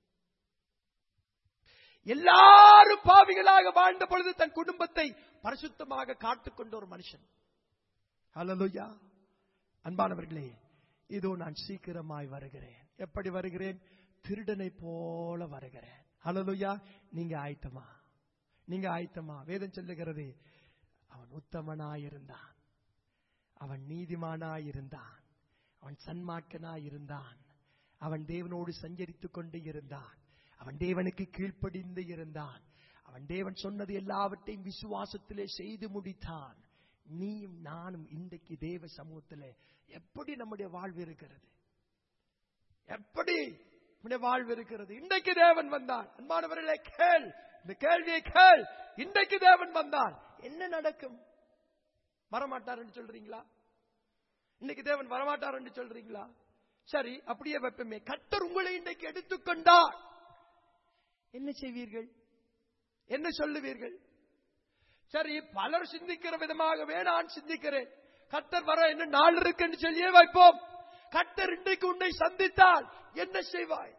எல்லாரும் பாவிகளாக வாழ்ந்த பொழுது தன் குடும்பத்தை பரிசுத்தமாக காத்துக்கொண்ட ஒரு மனுஷன் ஹலலுயா அன்பானவர்களே இதோ நான் சீக்கிரமாய் வருகிறேன் எப்படி வருகிறேன் திருடனை போல வருகிறேன் ஹலலுயா நீங்க ஆயத்தமா நீங்க ஆயத்தமா வேதம் சொல்லுகிறது அவன் உத்தமனாயிருந்தான் அவன் நீதிமானாயிருந்தான் அவன் சன்மார்க்கனாயிருந்தான் அவன் தேவனோடு சஞ்சரித்துக் கொண்டு இருந்தான் அவன் தேவனுக்கு கீழ்ப்படிந்து இருந்தான் அவன் தேவன் சொன்னது எல்லாவற்றையும் விசுவாசத்திலே செய்து முடித்தான் நீயும் நானும் இன்றைக்கு தேவ சமூகத்திலே எப்படி நம்முடைய வாழ்வு இருக்கிறது எப்படி நம்முடைய வாழ்வு இருக்கிறது இன்றைக்கு தேவன் வந்தான் அன்பானவர்களே கேள் இந்த கேள்வியை கேள் இன்றைக்கு தேவன் வந்தான் என்ன நடக்கும் வரமாட்டார் என்று சொல்றீங்களா இன்னைக்கு தேவன் வரமாட்டார் என்று சொல்றீங்களா சரி அப்படியே வைப்பமே கத்தர் உங்களை இன்றைக்கு எடுத்துக்கொண்டார் என்ன செய்வீர்கள் என்ன சொல்லுவீர்கள் சரி பலர் சிந்திக்கிற விதமாகவே நான் சிந்திக்கிறேன் கத்தர் வர என்ன நாள் இருக்கு என்று சொல்லியே வைப்போம் கத்தர் இன்றைக்கு உன்னை சந்தித்தால் என்ன செய்வாய்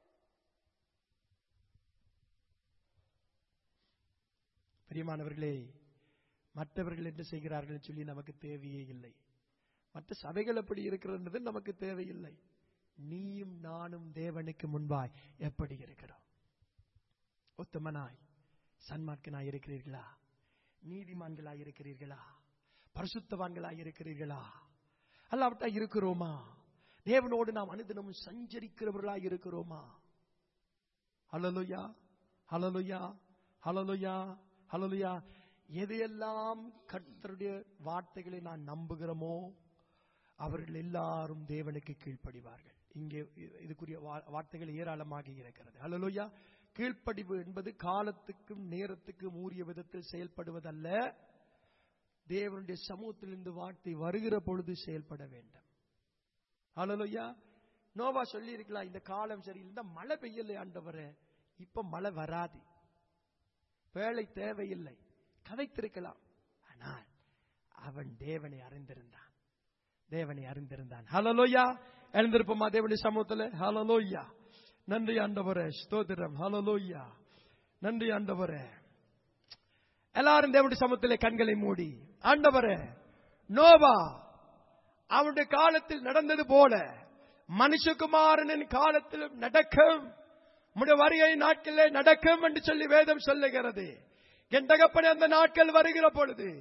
பிரியமானவர்களே மற்றவர்கள் என்ன செய்கிறார்கள் சொல்லி நமக்கு தேவையே இல்லை மற்ற சபைகள் எப்படி இருக்கிறது நமக்கு தேவையில்லை நீயும் நானும் தேவனுக்கு முன்பாய் எப்படி இருக்கிறோம் உத்தமனாய் சன்மார்க்கனாய் இருக்கிறீர்களா நீதிமான்களாய் இருக்கிறீர்களா பரிசுத்தவான்களாய் இருக்கிறீர்களா அல்லாவிட்டா இருக்கிறோமா தேவனோடு நாம் அனுதினமும் சஞ்சரிக்கிறவர்களாய் இருக்கிறோமா ஹலலுயா ஹலலுயா ஹலலுயா ஹலலுயா எதையெல்லாம் கர்த்தருடைய வார்த்தைகளை நான் நம்புகிறோமோ அவர்கள் எல்லாரும் தேவனுக்கு கீழ்ப்படிவார்கள் இங்கே இதுக்குரிய வார்த்தைகள் ஏராளமாக இருக்கிறது ஹலலுயா கீழ்ப்படிவு என்பது காலத்துக்கும் நேரத்துக்கும் ஊறிய விதத்தில் செயல்படுவதல்ல தேவனுடைய சமூகத்திலிருந்து வார்த்தை வருகிற பொழுது செயல்பட வேண்டும் ஹலலுயா நோவா சொல்லி இருக்கலாம் இந்த காலம் சரி இந்த மழை பெய்யலை ஆண்டவரே இப்ப மழை வராது வேலை தேவையில்லை கதைத்திருக்கலாம் ஆனால் அவன் தேவனை அறிந்திருந்தான் தேவனை அறிந்திருந்தான் ஹலலோயா எழுந்திருப்போமா தேவனுடைய சமூகத்தில் ஹலலோயா நன்றி ஆண்டவரே ஸ்தோத்திரம் ஹலலோயா நன்றி ஆண்டவரே எல்லாரும் தேவனுடைய சமூகத்திலே கண்களை மூடி ஆண்டவரே நோவா அவனுடைய காலத்தில் நடந்தது போல மனுஷகுமாரனின் காலத்திலும் நடக்கும் உடைய வருகை நாட்களிலே நடக்கும் என்று சொல்லி வேதம் சொல்லுகிறது என் தகப்பனே அந்த நாட்கள் வருகிற பொழுது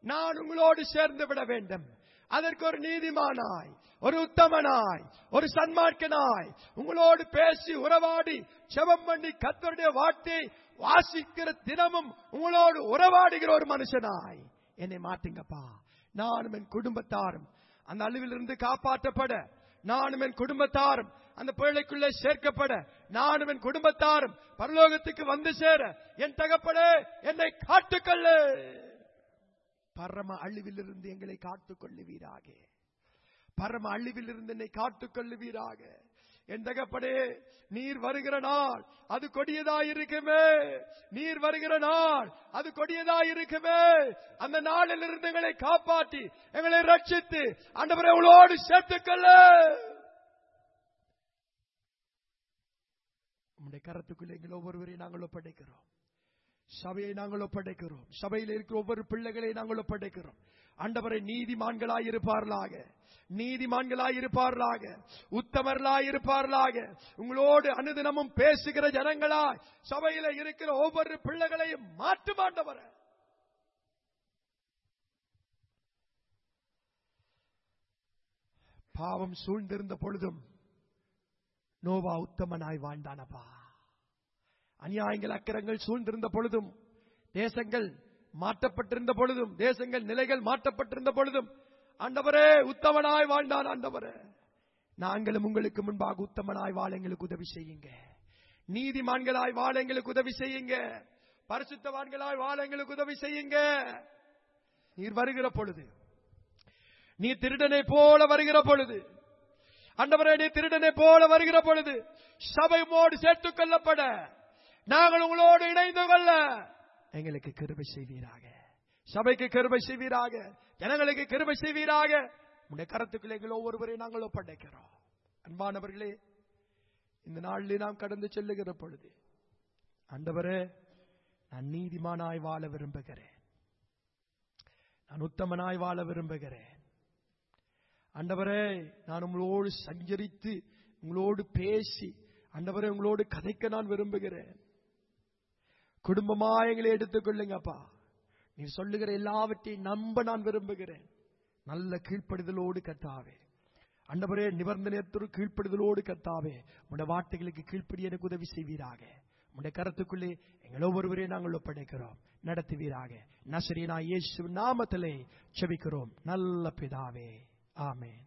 நான் உங்களோடு சேர்ந்து விட வேண்டும் அதற்கு ஒரு நீதிமானாய் ஒரு உத்தமனாய் ஒரு சன்மார்க்கனாய் உங்களோடு பேசி உறவாடி செபம் பண்ணி கத்தருடைய வார்த்தை வாசிக்கிற தினமும் உங்களோடு உறவாடுகிற ஒரு மனுஷனாய் என்னை மாட்டுங்கப்பா நானும் என் குடும்பத்தாரும் அந்த அழிவிலிருந்து காப்பாற்றப்பட நானும் என் குடும்பத்தாரும் அந்த பிள்ளைக்குள்ளே சேர்க்கப்பட நானும் என் குடும்பத்தாரும் பரலோகத்துக்கு வந்து சேர என் தகப்படே என்னை காட்டுக்கொள்ளு பரம அழிவிலிருந்து எங்களை காத்துக் கொள்ளுவீராக பரம அழிவிலிருந்து என்னை காத்துக் கொள்ளுவீராக என் தகப்படே நீர் வருகிற நாள் அது கொடியதாயிருக்குமே நீர் வருகிற நாள் அது கொடியதாயிருக்குமே அந்த நாளில் இருந்து எங்களை காப்பாற்றி எங்களை ரட்சித்து ஆண்டவரை உங்களோடு சேர்த்துக்கொள்ள உம்முடைய கரத்துக்குள்ளே எங்கள் ஒவ்வொருவரையும் நாங்கள் ஒப்படைக்கிறோம் சபையை நாங்கள் ஒப்படைக்கிறோம் சபையில் இருக்கிற ஒவ்வொரு பிள்ளைகளை நாங்கள் ஒப்படைக்கிறோம் ஆண்டவரை நீதிமான்களாய் இருப்பார்களாக நீதிமான்களாய் இருப்பார்களாக உத்தமர்களாய் இருப்பார்களாக உங்களோடு அனுதினமும் பேசுகிற ஜனங்களாய் சபையில இருக்கிற ஒவ்வொரு பிள்ளைகளையும் மாற்று மாண்டவர பாவம் சூழ்ந்திருந்த பொழுதும் நோவா உத்தமனாய் வாழ்ந்தானப்பா அநியாயங்கள் அக்கிரங்கள் சூழ்ந்திருந்த பொழுதும் தேசங்கள் மாற்றப்பட்டிருந்த பொழுதும் தேசங்கள் நிலைகள் மாற்றப்பட்டிருந்த பொழுதும் ஆண்டவரே உத்தமனாய் வாழ்ந்தான் ஆண்டவரே நாங்களும் உங்களுக்கு முன்பாக உத்தமனாய் வாழ எங்களுக்கு உதவி செய்யுங்க நீதிமான்களாய் வாழ எங்களுக்கு உதவி செய்யுங்க பரிசுத்தவான்களாய் வாழ எங்களுக்கு உதவி செய்யுங்க நீர் வருகிற பொழுது நீ திருடனை போல வருகிற பொழுது அண்டவரே நீ திருடனை போல வருகிற பொழுது சபை மோடு சேர்த்துக் கொள்ளப்பட நாங்கள் உங்களோடு இணைந்து கொள்ள எங்களுக்கு கிருபை செய்வீராக சபைக்கு கிருபை செய்வீராக ஜனங்களுக்கு கிருபை செய்வீராக உடைய கரத்துக்குள்ள எங்கள் ஒவ்வொருவரையும் நாங்கள் ஒப்படைக்கிறோம் அன்பானவர்களே இந்த நாளில் நாம் கடந்து செல்லுகிற பொழுது ஆண்டவரே நான் நீதிமானாய் வாழ விரும்புகிறேன் நான் உத்தமனாய் வாழ விரும்புகிறேன் ஆண்டவரே நான் உங்களோடு சஞ்சரித்து உங்களோடு பேசி ஆண்டவரே உங்களோடு கதைக்க நான் விரும்புகிறேன் குடும்பமா எங்களை எடுத்துக்கொள்ளுங்கப்பா நீ சொல்லுகிற எல்லாவற்றையும் நம்ப நான் விரும்புகிறேன் நல்ல கீழ்ப்படிதலோடு கத்தாவே அண்டவரே நிபந்தனையத்தொரு கீழ்ப்படிதலோடு கத்தாவே உடைய வார்த்தைகளுக்கு கீழ்ப்படி எனக்கு உதவி செய்வீராக உடைய கருத்துக்குள்ளே எங்கள் ஒவ்வொருவரையும் நாங்கள் ஒப்படைக்கிறோம் நடத்துவீராக நசரீனா இயேசு நாமத்திலே செபிக்கிறோம் நல்ல பிதாவே ஆமென்